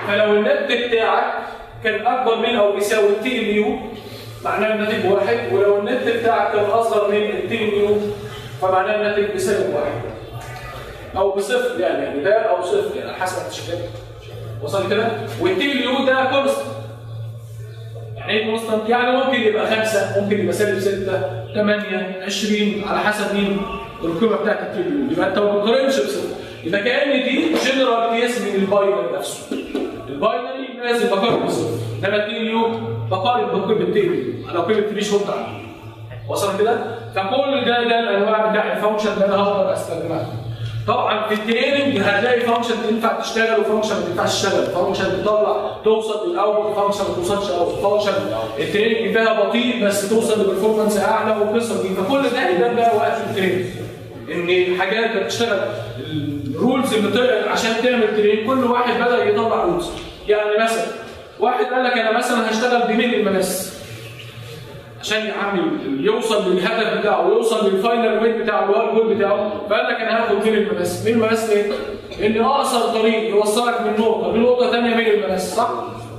فلو النت بتاعك كان اكبر من او بيساوي تي ال يو معناه الناتج واحد ولو النت بتاعك كان اصغر من التي ال يو فمعناه الناتج بيساوي واحد او بصفر يعني يعني ده او صفر يعني على حسب الشكل وصل كده والتي ال يو ده كونستنت يعني ايه كونستنت يعني ممكن يبقى خمسه ممكن يبقى سالب 6 8 20 على حسب مين القيمه بتاعت التي ال يو يبقى انت ما بتقارنش بصفر يبقى كان دي جنرال كيس من الباينري نفسه الباينري لازم بقارن بصفر انما التي ال يو بقارن بقيمه التي ال يو على قيمه الريش هولد وصل كده؟ فكل ده ده الانواع بتاع الفانكشن اللي انا هقدر استخدمها. طبعا في التريننج هتلاقي فانكشن تنفع تشتغل وفانكشن ما تنفعش تشتغل، فانكشن تطلع توصل للاول فانكشن ما توصلش اول، فانكشن التريننج فيها بطيء بس توصل لبرفورمانس اعلى والقصه دي، فكل ده يبان بقى وقت التريننج. ان الحاجات بتشتغل الرولز اللي طلعت عشان تعمل تريننج كل واحد بدا يطلع رولز. يعني مثلا واحد قال لك انا مثلا هشتغل بميل المنس عشان يعمل يوصل للهدف بتاعه ويوصل للفاينل ويت بتاعه اللي هو الجول بتاعه فقال لك انا هاخد مين المنس مين المنس ليه؟ ان اقصر طريق يوصلك من نقطه لنقطه ثانيه مين المنس صح؟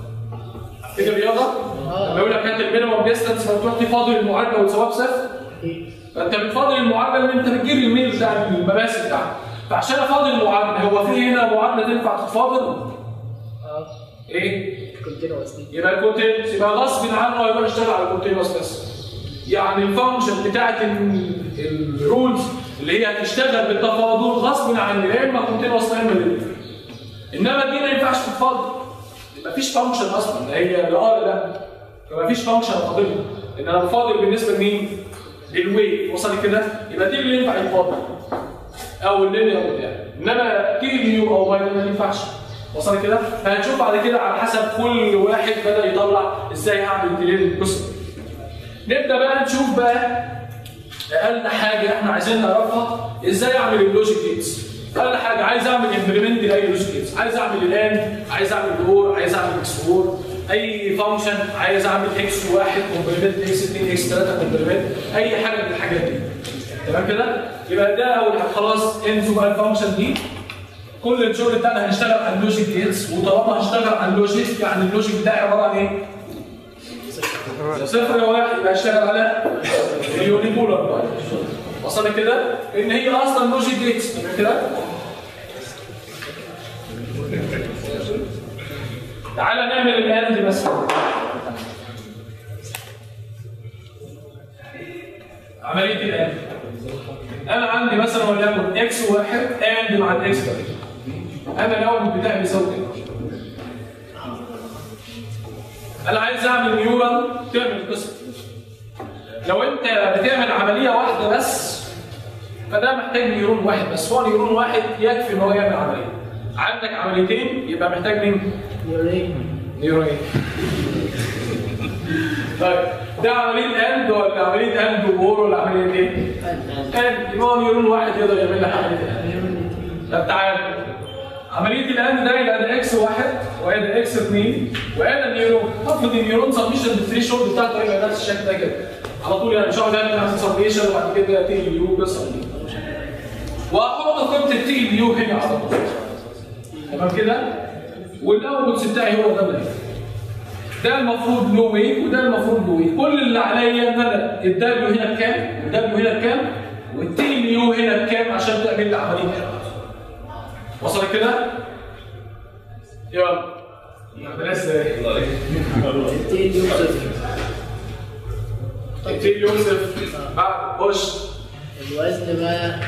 كده رياضه؟ لما يقول لك هات المينيمم ديستانس فتروح تفاضل المعادله وتساويها بصفر فانت بتفاضل المعادله ان انت بتجيب الميل بتاع المماس بتاعك فعشان افاضل المعادله هو في هنا معادله تنفع تتفاضل؟ اه ايه؟ كونتينوس دي يبقى الكونتينوس يبقى غصب عنه يبقى نشتغل على الكونتينوس بس يعني الفانكشن بتاعت الرولز اللي هي هتشتغل بالتفاضل غصب عني لا اما كونتينوس لا اما لينير انما دي ما ينفعش تتفاضل ما فيش فانكشن اصلا هي لا اه لا فما فيش فانكشن افاضلها ان انا بفاضل بالنسبه لمين؟ للويت وصل كده يبقى دي اللي ينفع يتفاضل او اللينير بتاعي انما تي يو او باينري ما ينفعش وصل كده فهنشوف بعد كده على حسب كل واحد بدا يطلع ازاي هعمل تريد القصه نبدا بقى نشوف بقى اقل حاجه احنا عايزين نعرفها ازاي اعمل اللوجيك جيتس اقل حاجه عايز اعمل امبلمنت لاي لوجيك جيتس عايز اعمل الان عايز اعمل اور عايز اعمل اكس اور اي فانكشن عايز اعمل اكس واحد كومبلمنت اكس 2 اكس 3 كومبلمنت اي حاجه من الحاجات دي تمام كده يبقى ده اول حاجه خلاص انسوا بقى الفانكشن دي كل الشغل بتاعنا هنشتغل على اللوجيك جيتس وطالما هنشتغل على اللوجيك يعني اللوجيك بتاعي عباره عن ايه؟ يا صفر يا واحد يبقى هشتغل على اليونيبولار وصل كده؟ ان هي اصلا لوجيك جيتس تمام كده؟ تعالى نعمل الاند مثلا عمليه الاند انا عندي مثلا وليكن اكس واحد اند مع الاكس واحد انا الاول بتاعي بيساوي كده انا عايز اعمل نيورال تعمل القصه لو انت بتعمل عمليه واحده بس فده محتاج نيورون واحد بس هو نيورون واحد يكفي ان هو يعمل عمليه عندك عمليتين يبقى محتاج مين؟ نيورين نيورين طيب ده عمليه اند ولا عمليه اند وور ولا عمليه ايه؟ اند يبقى هو نيورون واحد يقدر يعمل لك عمليه اند طب تعال عمليه الاند ده يبقى ده اكس واحد وادي اكس اثنين وادي نيورون افرض النيورون سبمشن الثريشولد بتاعته يبقى نفس الشكل ده كده على طول يعني مش هقعد اعمل سبمشن وبعد كده تي يو قصه دي واحط قيمه التي يو هنا على طول تمام كده والاوتبوتس بتاعي هو ده اللي هنا. ده المفروض لو ويت وده المفروض لو ويت كل اللي عليا ان انا الدبليو هنا بكام والدبليو هنا بكام والتي يو هنا بكام عشان تعمل لي عمليه هنا وصل كده؟ يلا بلاش التي اليوم صفر التي يو صفر بعد خش الوزن بقى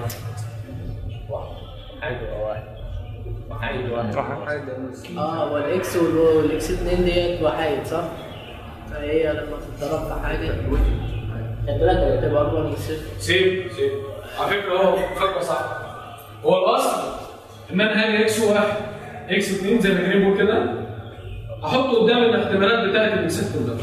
اه والاكس والواو والاكس 2 ديت وحيد صح؟ فهي لما تتضرب في حاجه الثلاثه بتبقى اكبر من صفر سيب سيب على فكره هو فكره صح هو الاصل ان انا هاجي اكس واحد اكس 2 زي ما جريم بيقول كده احط قدام الاحتمالات بتاعت الاكسات كلها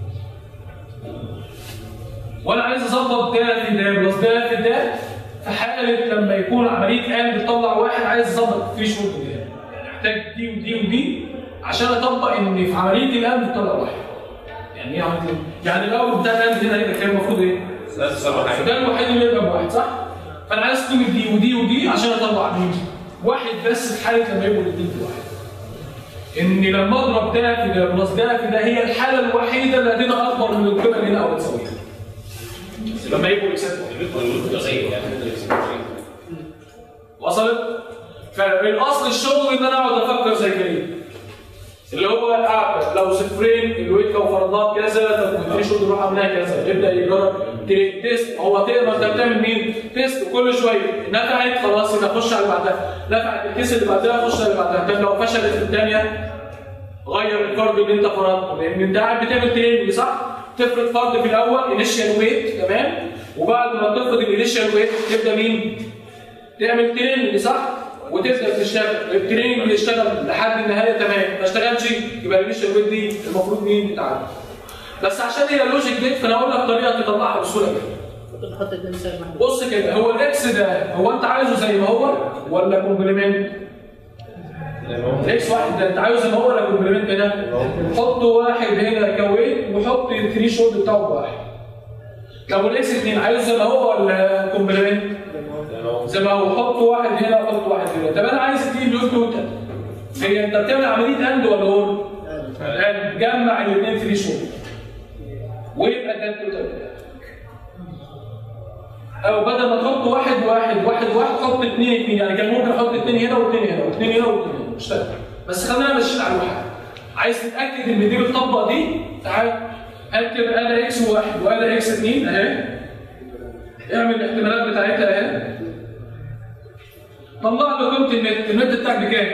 وانا عايز اظبط ده في ده بلس ده في ده في حاله لما يكون عمليه اند تطلع واحد عايز اظبط فيه شروط ده يعني احتاج دي ودي ودي عشان اطبق ان في عمليه الاند تطلع واحد يعني ايه عمليه الأند؟ يعني الاول بتاع الاند هنا يبقى كام المفروض ايه؟ ده الوحيد اللي يبقى بواحد صح؟ فانا عايز قيمه دي ودي ودي عشان اطلع مين؟ واحد بس في حاله لما يبقوا الاثنين بواحد. ان لما اضرب ده في ده بلس ده في ده هي الحاله الوحيده اللي هتبقى اكبر من القيمه اللي هنا او تساويها لما يبقوا اكسات وصلت؟ فالاصل الشغل ان انا اقعد افكر زي كده اللي هو قاعد لو صفرين الويت لو فرضناه كذا طب في شغل نروح عاملها كذا يبدا يجرب تي- تيست هو تقدر انت بتعمل مين؟ تيست كل شويه نفعت خلاص يبقى خش على اللي بعدها نفعت الكيس اللي بعدها خش على اللي بعدها طب لو فشلت في الثانيه غير الفرد اللي انت فرضته لان انت قاعد بتعمل تريننج صح؟ تفرض فرد في الاول انيشال ويت تمام وبعد ما تفرض الانيشال ويت تبدا مين؟ تعمل تريننج صح؟ وتبدا تشتغل التريننج اللي يشتغل لحد النهايه تمام ما اشتغلش يبقى الانيشال ويت دي المفروض مين تتعدل بس عشان هي لوجيك جيت فانا اقول لك طريقه تطلعها بسهوله جدا ممكن نحط اتنين مثال محدود بص كده هو الاكس ده هو انت عايزه زي ما هو ولا كومبلمنت؟ الاكس واحد ده انت عايزه زي ما هو ولا كومبلمنت ده؟ حط واحد هنا كويت وحط الثري شولد بتاعه بواحد. طب والاكس اثنين عايزه زي ما هو ولا كومبلمنت؟ زي ما هو حط واحد هنا وحط واحد هنا طب انا عايز اتنين دول توتال هي انت بتعمل عمليه اند ولا اون؟ الان جمع الاثنين ثري شولد ويبقى ده التوتال بتاعك او بدل ما تحط واحد واحد واحد واحد حط اثنين اثنين يعني كان ممكن احط اثنين هنا واثنين هنا واثنين هنا واثنين هنا اشتغل بس خلينا ماشيين على واحد عايز تتاكد ان دي بتطبق دي تعال اكتب انا اكس واحد وانا اكس اثنين اهي اعمل الاحتمالات بتاعتها اهي طلع له قيمه النت النت بتاعك بكام؟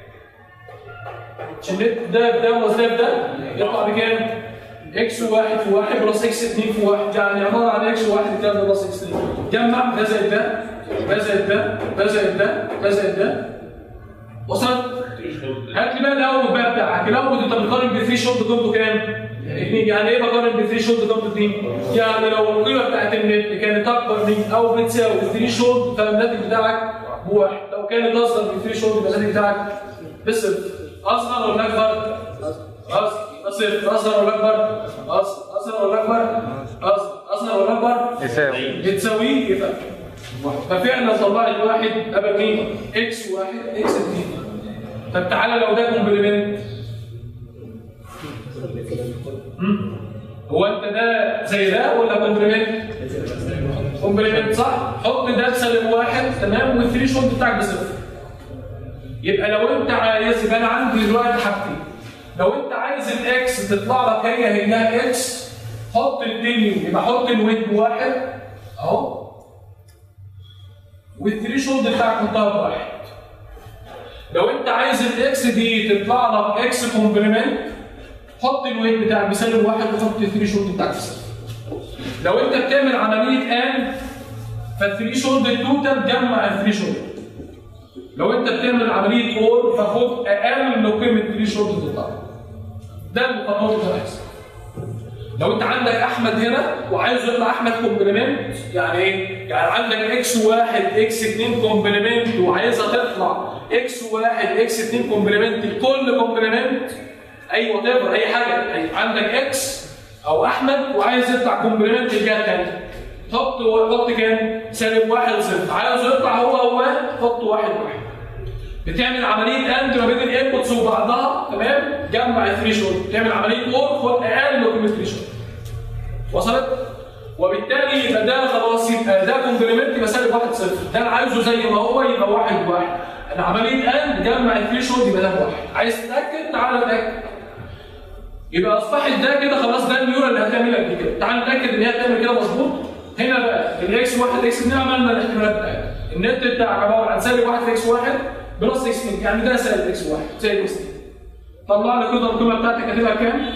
مش النت ده ده بلس ده ده يطلع بكام؟ اكس واحد في واحد بلس اكس اثنين في واحد يعني عباره عن اكس واحد الكلام ده بلس اكس اثنين جمع ده زائد ده ده زائد ده ده زائد ده ده زائد ده وصلت؟ هات لي بقى الاول بقى بتاعك الاول انت بتقارن بثري شوت قيمته كام؟ اثنين يعني ايه بقارن بثري شوت قيمته اثنين؟ يعني لو القيمه بتاعت النت كانت اكبر من او بتساوي ثري شوت فالناتج بتاعك بواحد لو كانت اصغر من ثري شوت يبقى الناتج بتاعك بصفر اصغر ولا اكبر؟ اصغر يبقى صفر اصغر ولا اكبر؟ اصغر اصغر ولا اكبر؟ اصغر اصغر ولا اكبر؟ يساوي بتساويه يبقى ففعلا طلعت واحد قبل مين؟ اكس واحد اكس اثنين طب تعالى لو ده كومبلمنت مم؟ هو انت ده زي ده ولا كومبلمنت؟ كومبلمنت صح؟ حط ده بسالب واحد تمام والثري شوت بتاعك بصفر يبقى لو انت عايز يبقى انا عندي دلوقتي حاجتين لو انت عايز الاكس تطلع لك هي هي اكس حط الدنيا يبقى حط الويت بواحد اهو والثري شولد بتاعك حطها بواحد لو انت عايز الاكس دي تطلع لك اكس كومبلمنت حط الويت بتاعك بسالب واحد وحط الثري شولد بتاعك بسالب لو انت بتعمل عمليه ان فالثري شولد التوتال جمع الثري شولد لو انت بتعمل عمليه اور فخد اقل من قيمه الثري شولد تطلع ده المقارنات اللي هيحصل لو انت عندك احمد هنا وعايز يطلع احمد كومبلمنت يعني ايه؟ يعني عندك اكس واحد اكس 2 كومبلمنت وعايزها تطلع اكس واحد اكس 2 كومبلمنت لكل كومبلمنت اي وات اي حاجه يعني عندك اكس او احمد وعايز يطلع كومبلمنت الجهه الثانيه حط حط كام؟ سالب واحد صفر عايز يطلع هو هو حط واحد واحد بتعمل عمليه اند ما بين الانبوتس وبعضها تمام جمع الثريشولد بتعمل عمليه اور خد اقل من الثريشولد وصلت وبالتالي يبقى ده خلاص يبقى ده كومبلمنت يبقى سالب واحد صفر ده انا عايزه زي ما هو يبقى واحد واحد انا عمليه اند جمع الثريشولد يبقى ده واحد عايز تتاكد تعالى اتاكد يبقى اصبحت ده كده خلاص ده النيورال اللي هتعملها دي كده تعالى نتاكد ان هي هتعمل كده مظبوط هنا بقى الاكس واحد اكس 2 عملنا الاحتمالات بتاعتها النت بتاعك عباره عن سالب واحد في اكس واحد بلس اكس 2 يعني ده سالب اكس واحد سالب اكس 2 طلع لي كده القيمه بتاعتك هتبقى كام؟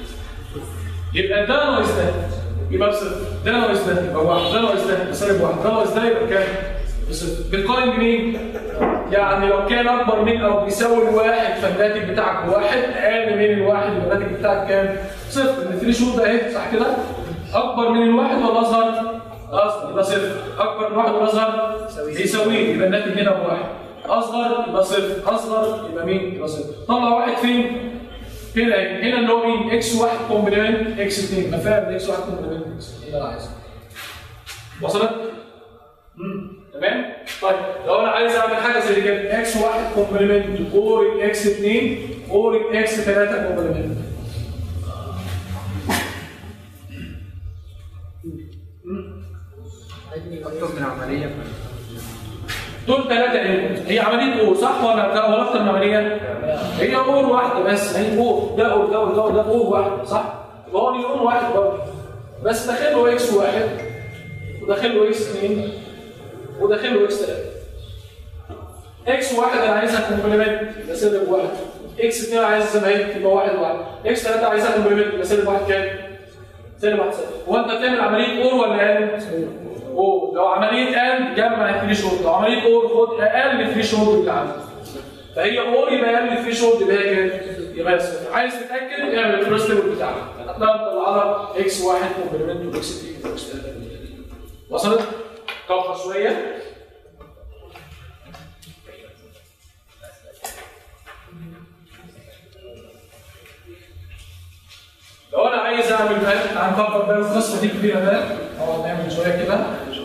يبقى ده ناقص ده يبقى بصفر ده ناقص ده يبقى واحد ده ناقص ده يبقى سالب واحد ده ناقص ده يبقى كام؟ بصفر بتقارن بمين؟ يعني لو كان اكبر من او بيساوي الواحد فالناتج بتاعك بواحد اقل من الواحد يبقى الناتج بتاعك كام؟ صفر لان الثري شوت ده اهي صح كده؟ اكبر من الواحد ولا اصغر؟ اصغر يبقى صفر اكبر من واحد ولا اصغر؟ بيساويه يبقى الناتج هنا بواحد اصغر يبقى صفر اصغر يبقى مين؟ يبقى صفر طلع واحد فين؟ هنا هنا اللي هو مين؟ اكس واحد كومبلمنت اكس 2 مفاهيم اكس واحد كومبلمنت اكس 2 ده اللي عايزه وصلت؟ امم تمام؟ طيب لو انا عايز اعمل حاجه زي كده اكس 1 كومبلمنت اور اكس 2 اور اكس 3 كومبلمنت اكتر من عمليه دول ثلاثة ايه؟ هي عملية اور صح ولا ولا أكتر من عملية؟ هي اور واحدة بس هي اور ده اور ده اور ده اور ده اور واحدة صح؟ يبقى هو نيورون واحد برضه بس داخل له اكس واحد وداخل له اكس اثنين وداخل له اكس ثلاثة اكس واحد انا عايزها كومبلمنت يبقى سالب واحد اكس اثنين عايزها زي ما هي يبقى واحد واحد اكس ثلاثة عايزها كومبلمنت يبقى سالب واحد كام؟ سالب واحد سالب هو انت بتعمل عملية اور ولا ان؟ اور لو عملية ان جمع الثريشولد لو عملية اور خد اقل الثريشولد اللي عندك فهي اور يبقى اقل الثريشولد يبقى هي كام؟ يبقى هي صفر عايز تتأكد اعمل الفيرست ليفل بتاعك هتلاقي طلع لك اكس واحد كومبلمنت واكس اثنين واكس ثلاثة وصلت؟ كفر شوية لو انا عايز اعمل بقى هنكبر بقى القصه دي كبيره بقى نقعد نعمل شويه كده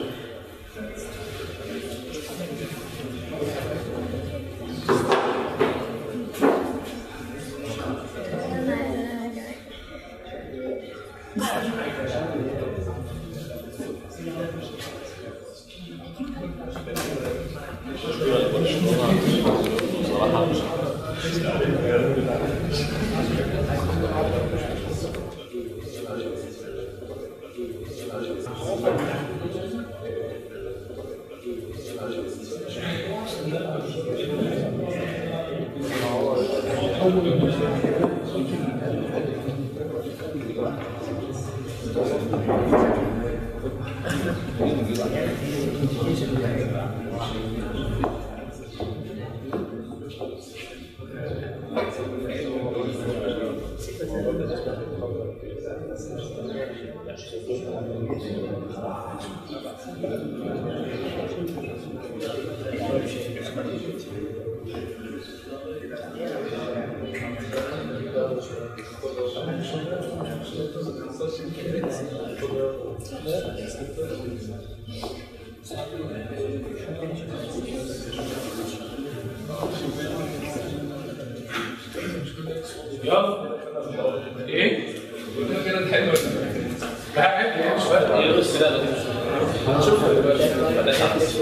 يلا ايه؟ كده نحل ولا لا عادي يعني مش فارق ايه بس لا ده هنشوفها دلوقتي بعدين احسن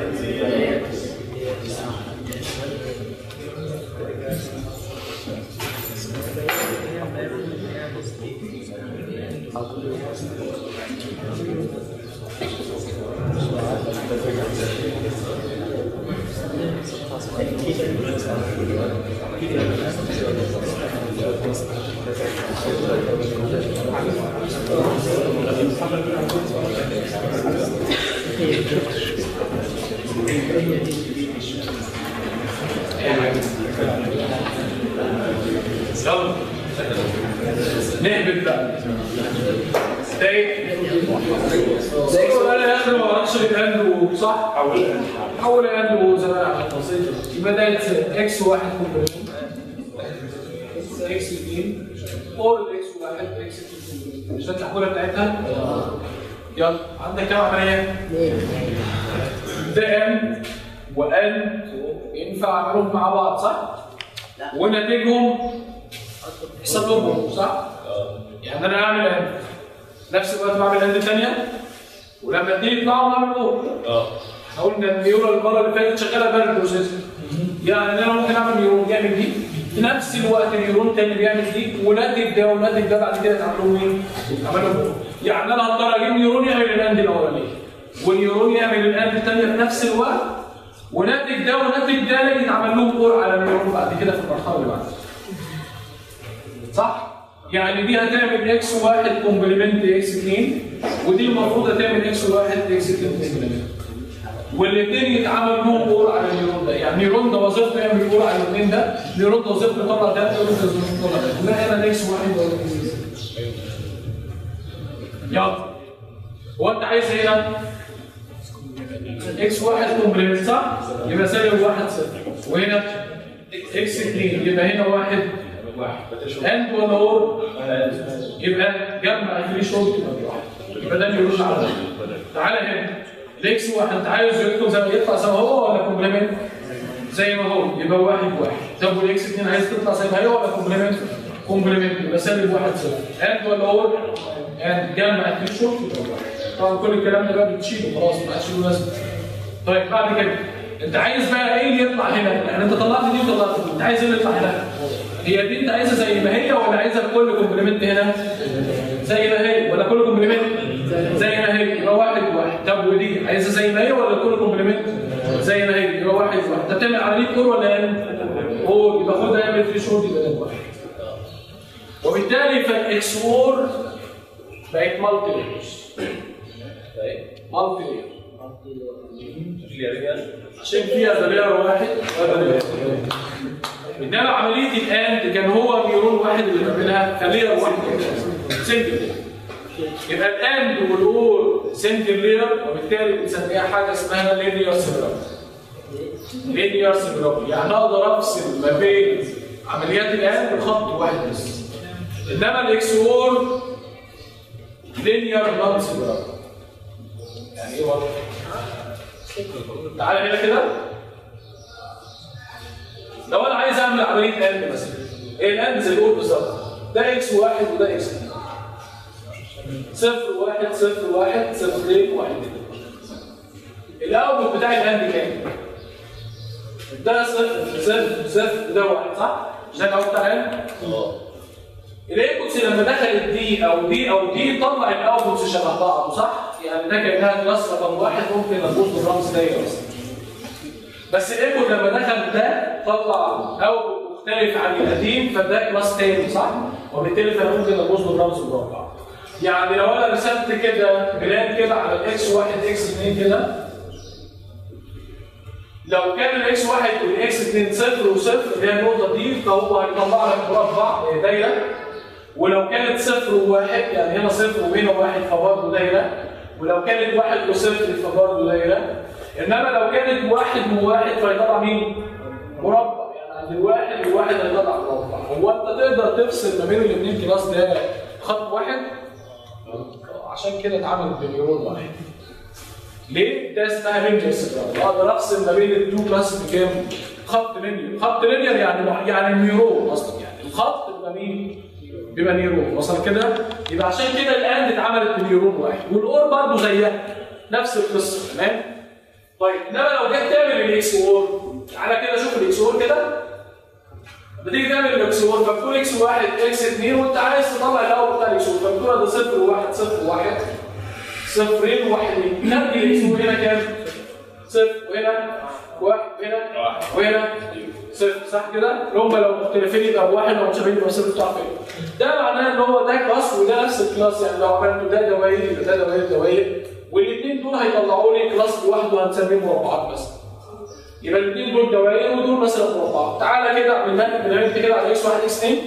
يلا نهبط بقى ده ايه؟ زي ما انا اخر ما اعرفش الهاند صح؟ حول حول الهاند زي ما انا بسيط يبقى ده اكس واحد كومبلمنت اكس 2 اور اكس واحد اكس 2 مش ده التحويله بتاعتها؟ يلا عندك كام عمليه؟ ده ام وان ينفع اعملهم مع بعض صح؟ ونتيجهم حساب لهم صح؟ يعني انا اعمل اند نفس الوقت بعمل اند ثانيه ولما اثنين يطلعوا نعمل اور اه احنا قلنا النيورال المره اللي فاتت شغاله بارل بروسيس يعني انا ممكن اعمل نيورون يعمل دي في نفس الوقت نيورون تاني بيعمل دي وناتج ده وناتج ده بعد كده تعملوا ايه؟ عملوا اور يعني انا هضطر اجيب نيورون يعمل الاند الاولانيه ونيورون يعمل الاند الثانيه في نفس الوقت وناتج ده وناتج ده يتعمل لهم اور على النيورون بعد كده في المرحله اللي بعدها صح؟ يعني دي هتعمل اكس واحد كومبلمنت اكس 2 ودي المفروض هتعمل اكس واحد اكس 2 كومبلمنت والاثنين يتعامل لهم اور على النيرون ده يعني النيرون ده وظيفته يعمل اور على الاثنين ده النيرون ده وظيفته يطلع ده النيرون ده وظيفته يطلع ده يبقى هنا اكس واحد ولا يلا هو انت عايز ايه هنا؟ اكس واحد كومبلمنت صح؟ يبقى سالب واحد صفر وهنا اكس 2 يبقى هنا واحد اند ولا اور يبقى جمع الفري شورت يبقى واحد يبقى ده اللي يرد على ده تعالى هنا الاكس واحد انت عايز يدخل زي ما يطلع زي ما هو ولا كومبلمنت؟ زي ما هو يبقى واحد واحد طب والاكس 2 عايز تطلع زي ما هي ولا كومبلمنت؟ كومبلمنت يبقى سالب واحد صفر اند ولا اور؟ اند جمع اتنين شورت يبقى واحد طبعا كل الكلام ده بقى بتشيله خلاص ما عادش له لازمه طيب بعد كده انت عايز بقى ايه اللي يطلع هنا؟ يعني انت طلعت دي وطلعت دي انت عايز ايه اللي يطلع هنا؟ هي دي انت عايزها زي ما هي ولا عايزها كل كومبلمنت هنا؟ زي ما هي ولا كل كومبلمنت؟ زي ما هي يبقى واحد واحد طب ودي عايزها زي ما هي ولا كل كومبلمنت؟ زي ما هي يبقى واحد واحد انت بتعمل عمليه اور ولا ان؟ اور يبقى خدها اعمل في شورت يبقى ده واحد وبالتالي فالاكس اور بقت مالتي ليرز مالتي لير عشان فيها ده لير واحد وده لير انما عمليه الاند كان هو نيورون واحد اللي بيعملها فلير واحد سنجل يبقى الاند والاور سنجل لير وبالتالي بنسميها حاجه اسمها لينير سيبرام لينير سيبرام يعني اقدر افصل ما بين عمليات الاند بخط واحد بس انما الاكس اور لينير نون سيبرام يعني ايه واضح؟ تعالى هنا كده لو انا عايز اعمل عمليه اند مثلا ايه الاند زي الاول بالظبط ده اكس واحد وده اكس اثنين صفر واحد صفر واحد صفرين واحد الاوتبوت بتاع الاند كام؟ ده صفر صفر صفر ده واحد صح؟ مش ده الاوتبوت بتاع الاند؟ اه الانبوتس لما دخلت دي او دي او دي طلع الاوتبوتس شبه بعض صح؟ يعني ده كانها كلاس رقم واحد ممكن اربط بالرمز دايره مثلا بس الانبوت لما دخل ده طلع اوتبوت مختلف عن القديم فده كلاس تاني صح؟ وبالتالي فانا ممكن اربط بالرمز مربع يعني لو انا رسمت كده بلان كده على الاكس واحد اكس 2 كده لو كان الاكس واحد والاكس 2 صفر وصفر اللي هي النقطه دي فهو هيطلع لك مربع دايره ولو كانت صفر وواحد يعني هنا صفر وهنا واحد فبرضه دايره ولو كانت واحد وصفر فبرضه دايره انما لو كانت واحد وواحد فيطلع مين؟ مربع يعني عند الواحد والواحد هيطلع مربع هو انت تقدر تفصل ما بين الاثنين كلاس ده خط واحد؟ عشان كده اتعمل بنيورون واحد ليه؟ ده اسمها لينير سيجنال اقدر افصل ما بين التو كلاس بكام؟ خط لينير خط لينير يعني يعني النيورون اصلا يعني الخط بيبقى مين؟ بيبقى نيورون وصل كده؟ يبقى عشان كده الاند اتعملت بنيورون واحد والاور برضه زيها نفس القصه تمام؟ طيب انما لو جيت تعمل الاكس اور تعالى كده شوف الاكس اور كده بتيجي تعمل الاكس اور فبتقول اكس واحد اكس اثنين وانت عايز تطلع الاول بتاع الاكس اور فبتقول ده صفر وواحد صفر وواحد صفرين واحدين نبني الاكس اور هنا كام؟ صفر وهنا واحد وهنا وهنا صفر صح كده؟ اللي هم لو مختلفين يبقى بواحد لو متشابهين يبقى صفر بتاع فين؟ ده معناه ان هو ده كلاس وده نفس الكلاس يعني لو عملته ده دوائر يبقى ده دوائر دوائر والاثنين دول هيطلعوا لي كلاس لوحده هنسميه مربعات مثلا يبقى الاثنين دول دوائر ودول مثلا مربعات تعالى كده اعمل بنعمل كده على اكس 1 اكس 2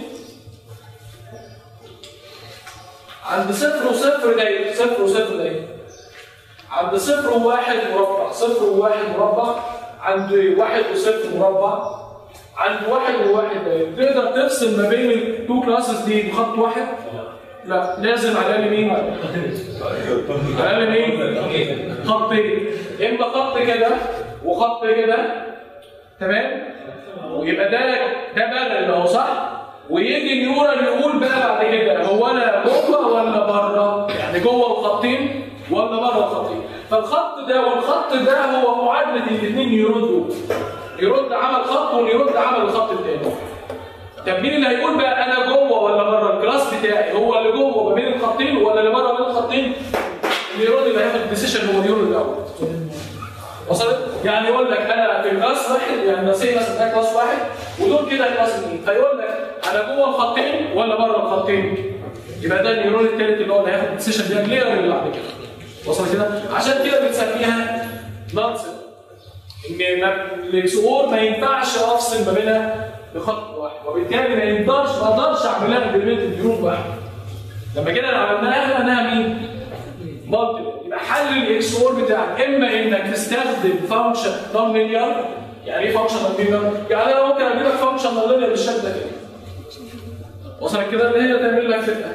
عند صفر وصفر داير صفر وصفر داير عند صفر وواحد مربع صفر وواحد مربع عند واحد وصفر مربع عند واحد وواحد داير تقدر تفصل ما بين التو كلاسز دي بخط واحد؟ لا لازم على الاقل مين؟ على الاقل مين؟ خطين اما خط كده وخط كده تمام؟ ويبقى ده ده بارل اهو صح؟ ويجي نيورال يقول بقى بعد كده هو انا جوه ولا بره؟ يعني جوه الخطين ولا بره الخطين؟ فالخط ده والخط ده هو معادله الاثنين يردوا يرد عمل خط ويرد عمل الخط الثاني طب مين اللي هيقول بقى انا جوه ولا بره الكلاس بتاعي هو اللي جوه ما بين الخطين ولا اللي بره بين الخطين النيرون اللي هياخد الديسيشن هو النيرون الاول وصلت يعني يقول لك انا في كلاس واحد يعني نسي مثلا ده كلاس واحد ودول كده كلاس اثنين فيقول لك انا جوه الخطين ولا بره الخطين يبقى ده النيرون الثالث اللي هو اللي هياخد الديسيشن ده ليه اللي بعد كده وصل كده عشان كده بنسميها نانسل ان الاكس اور ما ينفعش افصل ما بينها بخط واحد وبالتالي ما يقدرش ما اقدرش اعمل لها امبلمنت بدون واحد لما كده عملناها لقيناها مين؟ مالتي يبقى حل الاكس اور بتاعك اما انك تستخدم فانكشن نون لينير يعني ايه فانكشن نون لينير؟ يعني انا ممكن اجيب لك فانكشن نون لينير بالشكل ده كده وصلت كده اللي هي تعمل لك فكره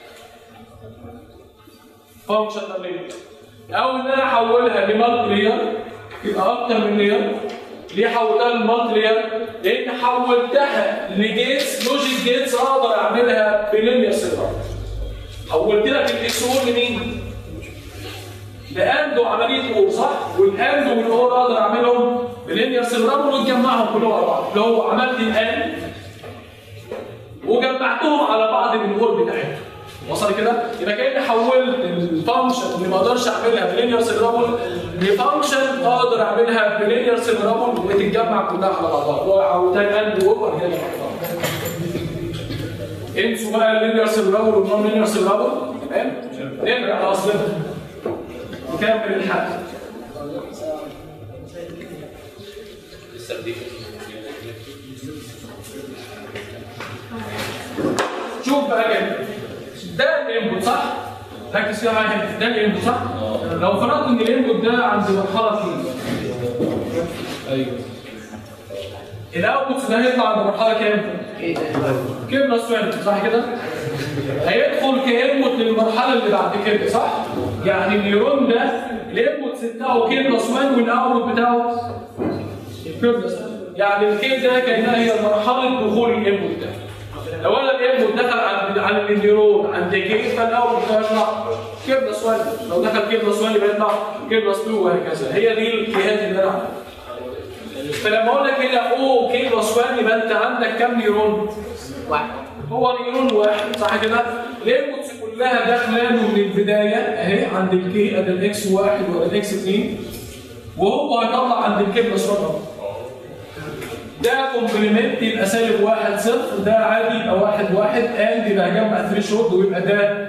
فانكشن نون لينير او ان انا احولها لمالتي لير يبقى اكتر من لير ليه حولتها للمالتي لاير؟ لان حولتها لجيتس لوجيك جيتس اقدر اعملها بلينير سيرفر حولت لك الاكس اور لمين؟ لاند وعمليه اور صح؟ والاند والاور اقدر اعملهم بلينير سيرفر وتجمعهم كلهم على بعض اللي هو عملت الاند وجمعتهم على بعض بالاور بتاعتهم وصل كده؟ يبقى كاني حولت الفانكشن اللي ما اقدرش اعملها بلينير سيرفر لفانكشن اقدر اعملها بلينير سيرفر وتتجمع كلها على بعضها اللي هو حولتها الاند واور كده انسوا بقى اللينير سيرفر والنون لينير سيرفر تمام؟ نرجع لاصلنا نكمل الحل لسه بديك شوف بقى كده ده الانبوت صح؟ ركز فيها معايا هنا ده الانبوت صح؟ لو فرضت ان الانبوت ده عند مرحله كام؟ ايوه الاوتبوت ده هيطلع عند مرحله كام؟ ايه ده؟ كام بلس 1 صح كده؟ هيدخل كانبوت للمرحله اللي بعد كده صح؟ يعني النيورون ده الانبوت بتاعه كي بلس 1 والاوتبوت بتاعه كي بلس 1 يعني الكي ده كانها هي مرحله دخول الانبوت ده لو انا الانبوت دخل عند عند النيورون عند كي فالاوتبوت ده يطلع كي بلس 1 لو دخل كي بلس 1 يبقى يطلع كي بلس 2 وهكذا هي دي الكيهات اللي انا عاملها فلما اقول لك هنا او كي بلس 1 يبقى انت عندك كام نيورون؟ واحد هو نيورون واحد صح كده؟ الانبوتس كلها داخله له من البدايه اهي عند الكي ادي الاكس واحد وادي الاكس 2 وهو هيطلع عند الكي بلس 1 أهو. ده كومبلمنت يبقى سالب واحد صفر ده عادي يبقى واحد واحد اند يبقى هجمع ثريشولد ويبقى ده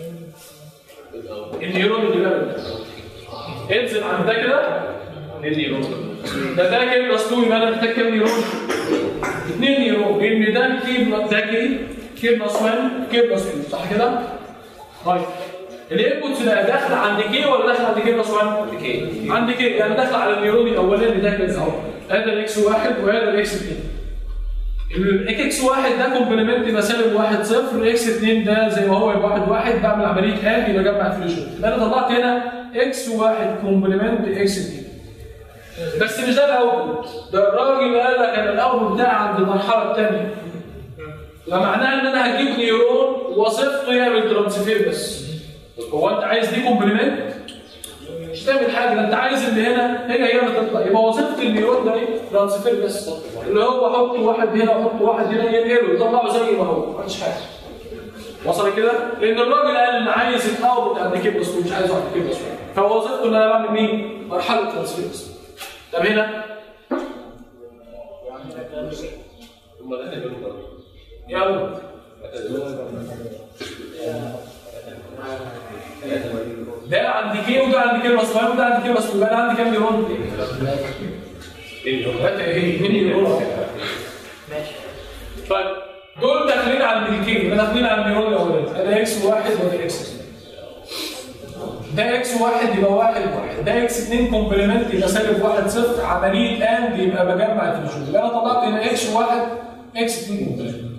النيورون اللي جنبك انزل عند ده كده النيورون ده ده كام بلس 2 يبقى انا محتاج كام نيورون؟ اثنين نيورون لان ده كي بلس ده كي كي بلس 1 كي بلس 2 صح كده؟ طيب الانبوتس ده داخل عند كي ولا داخل عند كي بلس 1؟ عند كي عند كي يعني داخل على النيورون الاولاني ده كده اهو هذا الاكس واحد وهذا الاكس 2 الاكس واحد ده كومبلمنت يبقى سالب واحد صفر الاكس 2 ده زي ما هو يبقى واحد واحد بعمل عمليه اد يبقى جمع ثريشولد يبقى انا طلعت هنا اكس واحد كومبلمنت اكس 2 بس مش ده الاوتبوت ده الراجل قال لك ان الاوتبوت بتاعي عند المرحله الثانيه فمعناها ان انا هجيب نيورون وظيفته يعمل ترانسفير بس هو انت عايز دي كومبلمنت مش تعمل حاجه ده انت عايز اللي هنا هي هي اللي تطلع يبقى وظيفه النيورون ده ايه؟ ترانسفير بس اللي هو احط واحد هنا واحط واحد هنا ينقله يطلعه زي ما هو ما عملش حاجه وصل كده؟ لان الراجل قال ان عايز الاوتبوت عند كيب بس مش عايزه عند كيب بس فوظيفته ان انا بعمل مين؟ مرحله ترانسفير بس طب هنا هم ده اللي بيقولوا برضه. يلا ده عند كي وده عند كي بلس 1 وده عند كي بلس 2 يبقى انا عندي كام نيورون؟ ثلاثة ايه؟ اثنين نيورون ماشي طيب دول داخلين على الكي يبقى داخلين على النيورون الاولاني ده اكس واحد وده اكس 2 ده اكس واحد يبقى واحد واحد ده اكس 2 كومبلمنت يبقى سالب واحد صفر عمليه اند يبقى بجمع الترشوز يبقى انا طلعت هنا اكس واحد اكس 2 كومبلمنت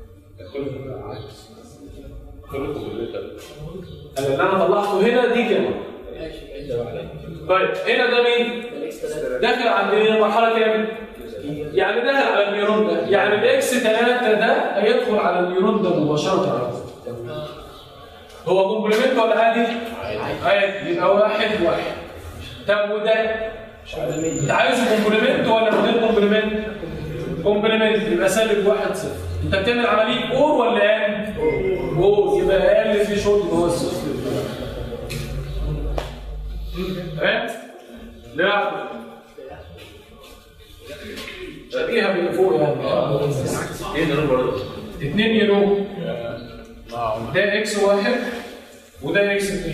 كله كمبيوتر اللي انا طلعته هنا دي كام؟ طيب هنا ده مين؟ داخل عند المرحله كام؟ يعني داخل على النيورون ده يعني الاكس 3 ده هيدخل على النيورون ده مباشره هو كومبلمنت ولا عادي؟ عادي يبقى واحد واحد طب وده انت عايزه كومبلمنت ولا من غير كومبلمنت؟ كومبلمنت يبقى سالب واحد صفر انت بتعمل عمليه اور ولا ان؟ اور يبقى اقل في شوط اللي هو الصفر تمام؟ لا شبيهه باللي فوق يعني ايه النور برضه؟ 2 يورو ده اكس واحد وده اكس 2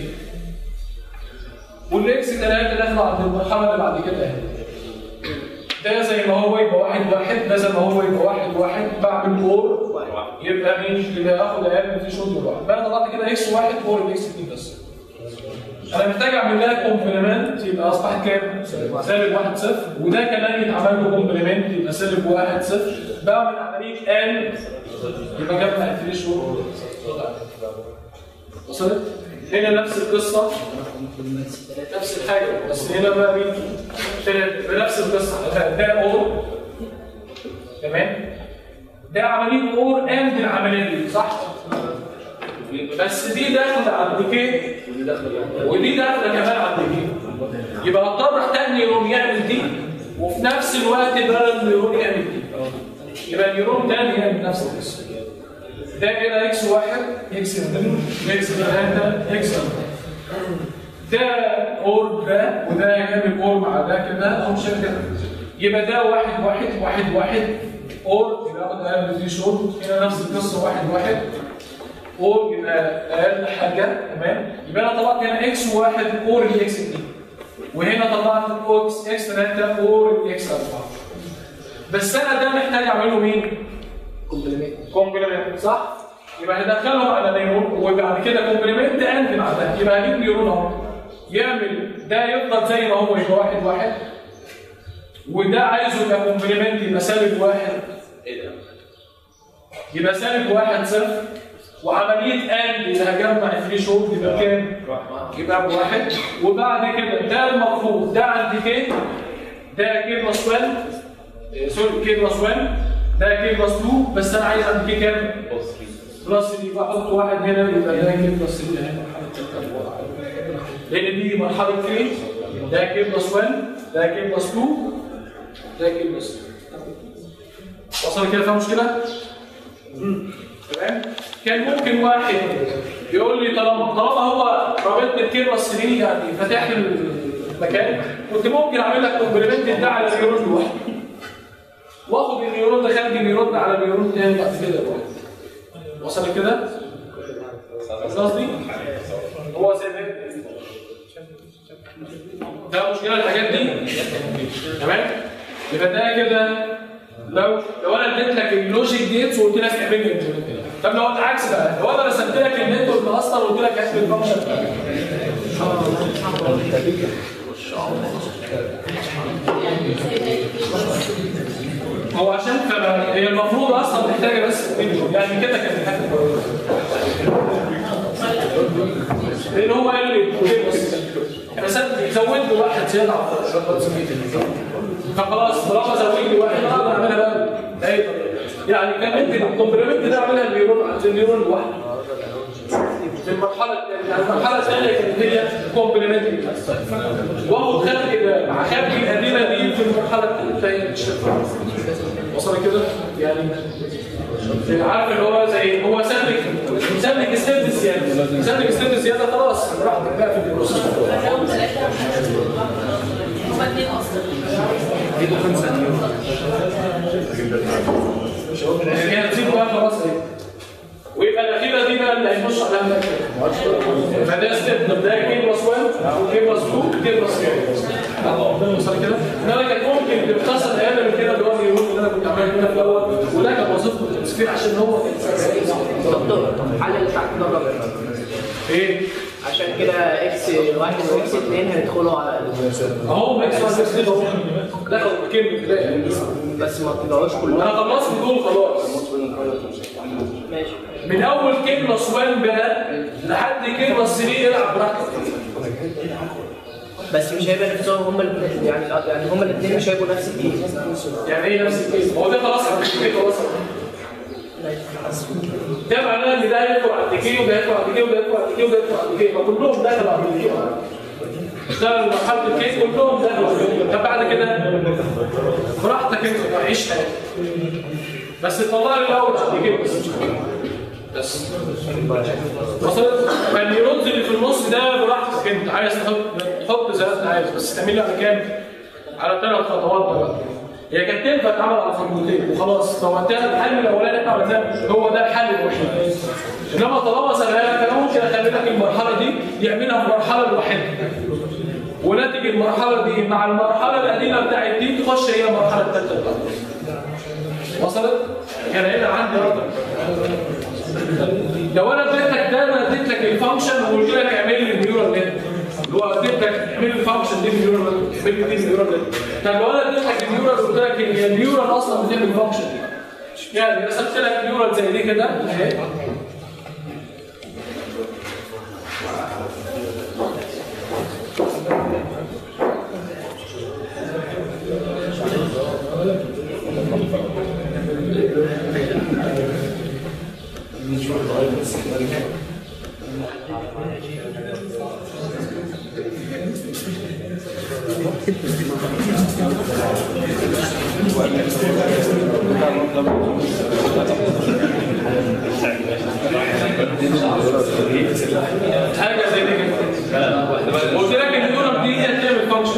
والاكس 3 داخله عند المرحله اللي بعد كده اهي ده زي ما هو يبقى واحد واحد ده زي ما هو يبقى واحد واحد بعمل اور يبقى مين يبقى اخد اقل في شوط واحد بقى طلعت كده اكس واحد اور الاكس 2 بس انا محتاج اعمل لها كومبلمنت يبقى اصبحت كام؟ سالب واحد صفر وده كمان يتعمل له كومبلمنت يبقى سالب واحد صفر بعمل عمليه ان يبقى جبنا الفريش وصلت؟ هنا نفس القصه نفس الحاجه بس هنا بقى مين؟ تلاتة. بنفس القصه ده- ده اور تمام ده عمليه اور اند العمليه دي صح؟ بس دي داخله على الديكي ودي داخله كمان على الديكي يبقى اضطر احتاج نيرون يعمل دي وفي نفس الوقت بقى النيرون يعمل دي يبقى النيرون تاني يعمل نفس القصه ده كده اكس واحد اكس اتنين اكس ثلاثة اكس أربعة. ده اور ده وده يعمل اور مع ده كده او مش كده يبقى ده واحد واحد واحد واحد اور يبقى اخد اقل دي شورت هنا نفس القصه واحد واحد اور يبقى اقل حاجه تمام يبقى انا طلعت هنا اكس واحد اور الاكس 2 وهنا طلعت اكس اكس 3 اور الاكس 4 بس انا ده محتاج اعمله مين؟ كومبلمنت كومبلمنت صح؟ يبقى هدخلهم على نيرون وبعد كده كومبلمنت اند مع ده يبقى هجيب نيرون اهو يعمل ده يفضل زي ما هو يبقى واحد واحد وده عايزه يبقى كومبلمنت يبقى سالب واحد ايه ده؟ يبقى سالب واحد صفر وعملية اند اللي هجمع الفري شورت يبقى كام؟ يبقى بواحد وبعد كده ده المفروض ده عند كي ده كي بلس 1 إيه، سوري كي بلس 1 ده كي بلس 2 بس انا عايز عند كي كام؟ بلس 3 بحط واحد هنا يبقى ده كي بلس 3 هنا مرحلة التالتة. لان دي مرحلة 3 ده كي بلس 1 ده كي بلس 2 ده كي بلس 3 وصل كده فيها مشكلة؟ تمام كان ممكن واحد يقول لي طالما طالما هو رابط لي الكيربه السنين يعني فاتح لي المكان كنت ممكن اعمل لك كومبلمنت ده على النيورون لوحده واخد النيورون ده خارج النيورون على النيورون تاني بعد كده لوحده وصل كده؟ فاهم قصدي؟ هو زي ده ده مشكله الحاجات دي تمام؟ يبقى ده كده لو لو انا اديت لك اللوجيك جيتس وقلت لك اعمل لي implement. طب لو العكس بقى لو انا رسمت لك النتورك اصلا وقلت لك اعمل الفانكشن هو عشان فما هي المفروض اصلا محتاجه بس فيديو يعني كده كانت محتاجه لان هو قال لي بس بس زود له واحد زياده على فخلاص طالما زود لي واحد اقدر اعملها بقى باي طريقه يعني كان ممكن الكومبلمنت ده اعملها النيورون النيورون لوحده في المرحله الثانيه يعني المرحله الثانيه كانت هي كومبلمنت واخد خارج ده مع خارج الادله دي في المرحله الثانيه مش وصل كده يعني عارف اللي هو زي هو سلك سلك ستيب زياده سلك ستيب زياده خلاص براحتك بقى في البروسيس هم ثلاثة هم اثنين اصلا يعني هي هتسيب بقى خلاص ايه ويبقى الاخيره دي بقى اللي هيخش عليها المكتب. فده ستيب ده كي بلس 1 وكي بلس 2 كي بلس 3 وصل كده انما كانت ممكن تختصر اقل من كده اللي هو النيرون اللي انا كنت عامله هنا في الاول وده كان وظيفته التصفير عشان هو دكتور حل اللي تحت ده الرابع. ايه عشان كده اكس واحد واكس اثنين هيدخلوا على اهو ماكس 1 6 اهو دخلوا بكلمه كده بس ما طلعوش كلهم انا خلصت دول خلاص ماشي من اول كي بلس 1 بقى لحد كي بلس 3 العب براحتك بس مش هيبقى نفسهم هم الاثنين يعني يعني هم الاثنين مش هيبقوا نفس الجيل يعني ايه نفس الكيس هو ده خلاص الديكي خلاص ده معناه ان ده هيدخل على الديكي وده هيدخل على الديكي وده هيدخل على الديكي وده هيدخل على الديكي فكلهم دخلوا على الديكي اشتغل مرحله الكيس كلهم دخلوا على الديكي طب بعد كده براحتك انت بقى عيش حياتك بس طلع لي الاول على الديكي بس مش كده. بس وصلت فالنيورونز اللي في النص ده براحتك انت عايز تحط تحط زي ما انت عايز بس تعمل لي على كام؟ على ثلاث خطوات بقى هي كانت تنفع تعمل على خطوتين وخلاص لو انتهى الحل الاولاني احنا عملناه هو ده الحل الوحيد انما طالما سهلها لك انا ممكن اخلي لك المرحله دي يعملها في المرحله الوحيده وناتج المرحله دي مع المرحله القديمه بتاعت دي تخش هي المرحله الثالثه بتاعتك وصلت؟ كان هنا عندي رقم لو انا اديتك ده انا اديت لك الفانكشن وقلت لك اعمل لي النيورال نت اللي هو اديت لك اعمل لي الفانكشن دي النيورال نت اعمل لي دي النيورال نت طب لو انا اديت لك النيورال وقلت لك هي النيورال اصلا بتعمل الفانكشن دي يعني رسمت لك نيورال زي دي كده اهي حاجه زي دي كده قلت لك النيورال دي هي تعمل فانكشن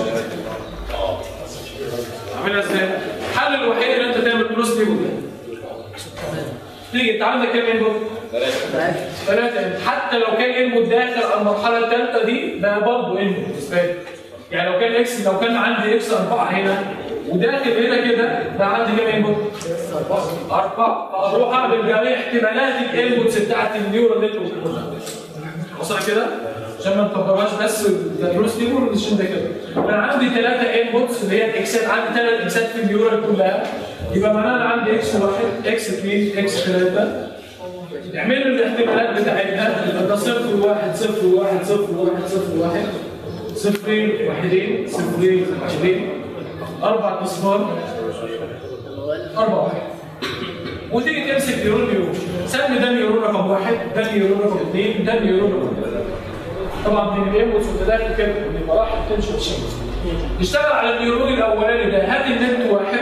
عاملها ازاي؟ الحل الوحيد ان انت تعمل كروس ليبل تيجي انت عندك كام انبوت؟ ثلاثة حتى لو كان انبوت داخل على المرحلة الثالثة دي بقى برضه انبوت بالنسبة لي يعني لو كان اكس لو كان عندي اكس أربعة هنا وداخل هنا كده بقى عندي كام انبوت؟ أربعة فأروح أعمل جميع احتمالات الانبوتس بتاعت النيورال نتورك كلها وصل كده؟ عشان ما نكبرهاش بس الدروس دي مش ده كده انا عندي ثلاثه انبوتس اللي هي الاكسات عندي ثلاث اكسات في النيورال كلها يبقى معناها انا عندي اكس واحد اكس اثنين اكس ثلاثه اعملوا الاحتمالات بتاعتها يبقى ده صفر واحد صفر واحد صفر واحد صفر واحد صفرين واحدين صفرين واحدين اربع اصفار اربع واحد وتيجي تمسك نيورون نيورون سمي ده نيورون رقم واحد ده نيورون رقم اثنين ده نيورون رقم ثلاثه طبعا من الانبوتس والتداخل كده من المراحل تمشي تشيل نشتغل على النيورون الاولاني ده هات النت واحد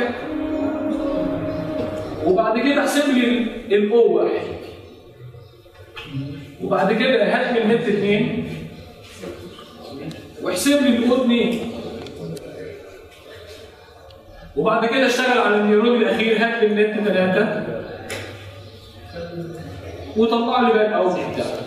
وبعد كده احسب لي الاو واحد وبعد كده هات لي النت اثنين واحسب لي الاو اثنين وبعد كده اشتغل على النيورون الاخير هات لي النت ثلاثه وطلع لي بقى الاوت بتاعه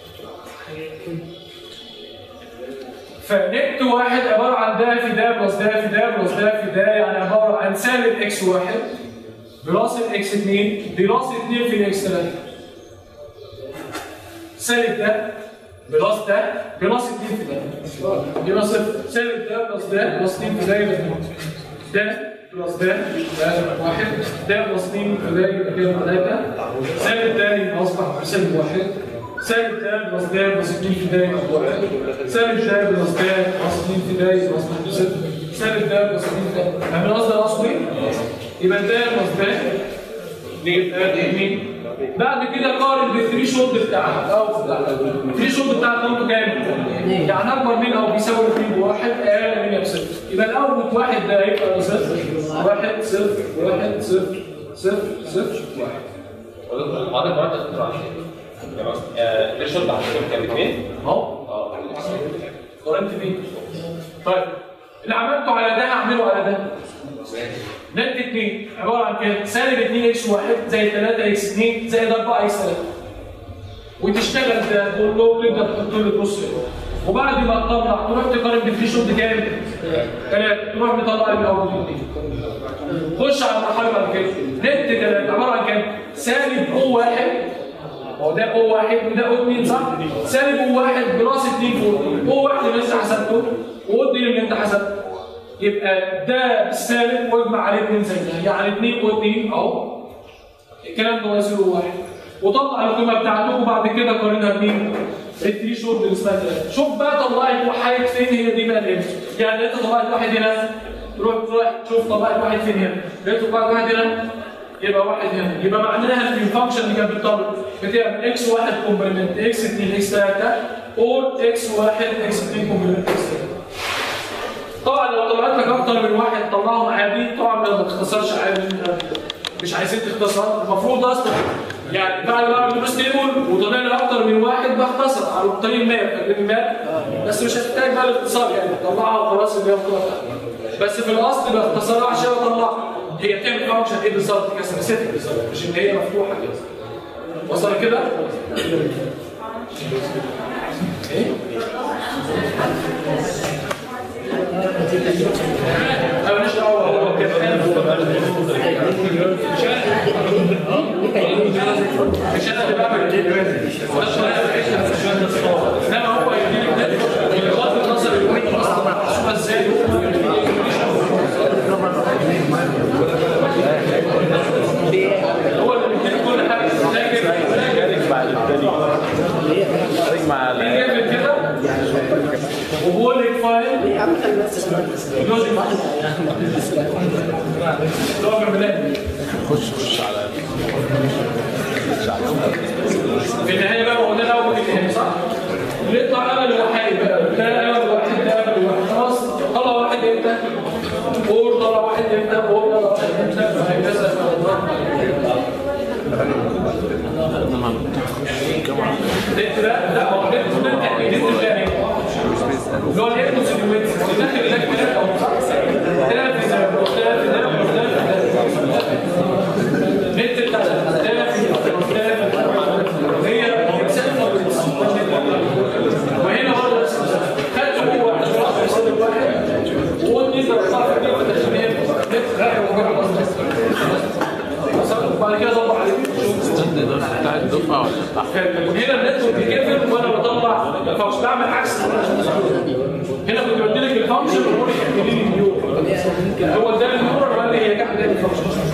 فنت واحد عباره عن ده في ده بلس ده في ده بلس ده في ده يعني عباره عن سالب اكس واحد بلس الاكس 2 بلس 2 في الاكس 3 سالب ده بلس ده بلس 2 في ده يبقى صفر سالب ده بلس ده بلس 2 في ده يبقى 2 ده بلس ده ده واحد ده بلس 2 في ده يبقى كده 3 سالب ده يبقى اصبح سالب واحد سالب ده بلس ده بلس 2 في ده يبقى واحد سالب ده بلس ده بلس 2 في ده يبقى اصبح صفر سالب ده بلس 2 في ده فاهمين قصدي الاصلي؟ يبقى ده بلس ده ليه ده اثنين بعد كده قارن بالثري شولد بتاعها او الثري شولد بتاعها قيمته كام؟ يعني اكبر من او بيساوي 2 بواحد اقل من بصفر يبقى الاول واحد ده هيبقى صفر واحد صفر واحد صفر صفر صفر واحد حضرتك مرات تختار عشان تمام آه، ليه شرط عشان كام اثنين؟ اهو اه قارنت بيه طيب اللي عملته على ده هعمله على ده نت 2 عباره عن كام؟ سالب 2 اكس 1 زائد 3 اكس 2 زائد 4 اكس 3 وتشتغل ده تقول له تبدا تحط له بص وبعد ما تطلع تروح تقارن بالثريشولد كام؟ ثلاثة تروح مطلع لي الاول اثنين خش على المرحله بعد كده نت ثلاثة عباره عن كام؟ سالب او واحد هو ده او واحد وده او اثنين صح؟ سالب او واحد براس اثنين فوق او واحد اللي انت حسبته واو اثنين اللي انت حسبته يبقى ده بالسالب واجمع عليه اثنين زي ده يعني اثنين واثنين اهو الكلام ده يصير واحد وطلع القيمه بتاعته وبعد كده قارنها بمين؟ الثري شورت اللي اسمها ثلاثه شوف بقى طلعت واحد فين هي دي بقى الامتى يعني انت طلعت واحد هنا تروح تروح تشوف طلعت واحد فين هنا لقيت طلعت واحد هنا يبقى واحد هنا يبقى معناها ان الفانكشن اللي كانت بتطلع بتعمل اكس واحد كومبلمنت اكس 2 اكس 3 اور اكس واحد اكس 2 كومبلمنت اكس 3 طبعا لو طلعت لك اكتر من واحد طلعهم عادي طبعا ما تختصرش عادي انت مش عايزين تختصر المفروض اصلا يعني بعد ما اعمل دروس تيبل وطلع لي اكتر من واحد بختصر على طريق الماب تقريبا الماب بس مش هتحتاج بقى الاختصار يعني طلعها وخلاص اللي هي بتاعتها بس في الاصل بختصرها عشان اطلعها هي بتعمل فانكشن ايه بالظبط كسبيسيفيك بالظبط مش ان هي مفتوحه كده وصل كده؟ ايه؟ انا ماليش دعوه هو كده مش انا اللي بعمل انما هو يديني بغض النظر الوحيد اصلا محسوبه ازاي هو اللي بيديني كل حاجه لكن مع التاني مع بيعمل كده وبقول لك فايل يا عم خلي بس لوجيك اللي هو بالبلاد خش خش على خش على في النهايه بقى هو ده الاول النهايه صح؟ اللي يطلع امل وحيد بقى ده امل واحد ده امل واحد خلاص طلع واحد انت ده فور طلع واحد من ده فور طلع واحد من ده وهكذا نت ده لا هو نت ده نت ده اللي هو الهيرموس اليوميتس اللي داخل هناك ثلاثة أو ثلاث ثلاث نت بتاع ثلاث هي رسالة وهنا برضه نفس المسافة خدت هو واحد راح يصير واحد وهو اتنين درجات في الدنيا وتشبيه نت رايح وجاي اصلا وبعد كده ضبط عليه بتاع الدفعه ولا بتاع هنا النتورك بيكفل وانا بطلع الفانكشن بعمل عكس هنا كنت بديلك الفانكشن وهو يكمل لي النيو هو ده النيو ولا هي كام ده الفانكشن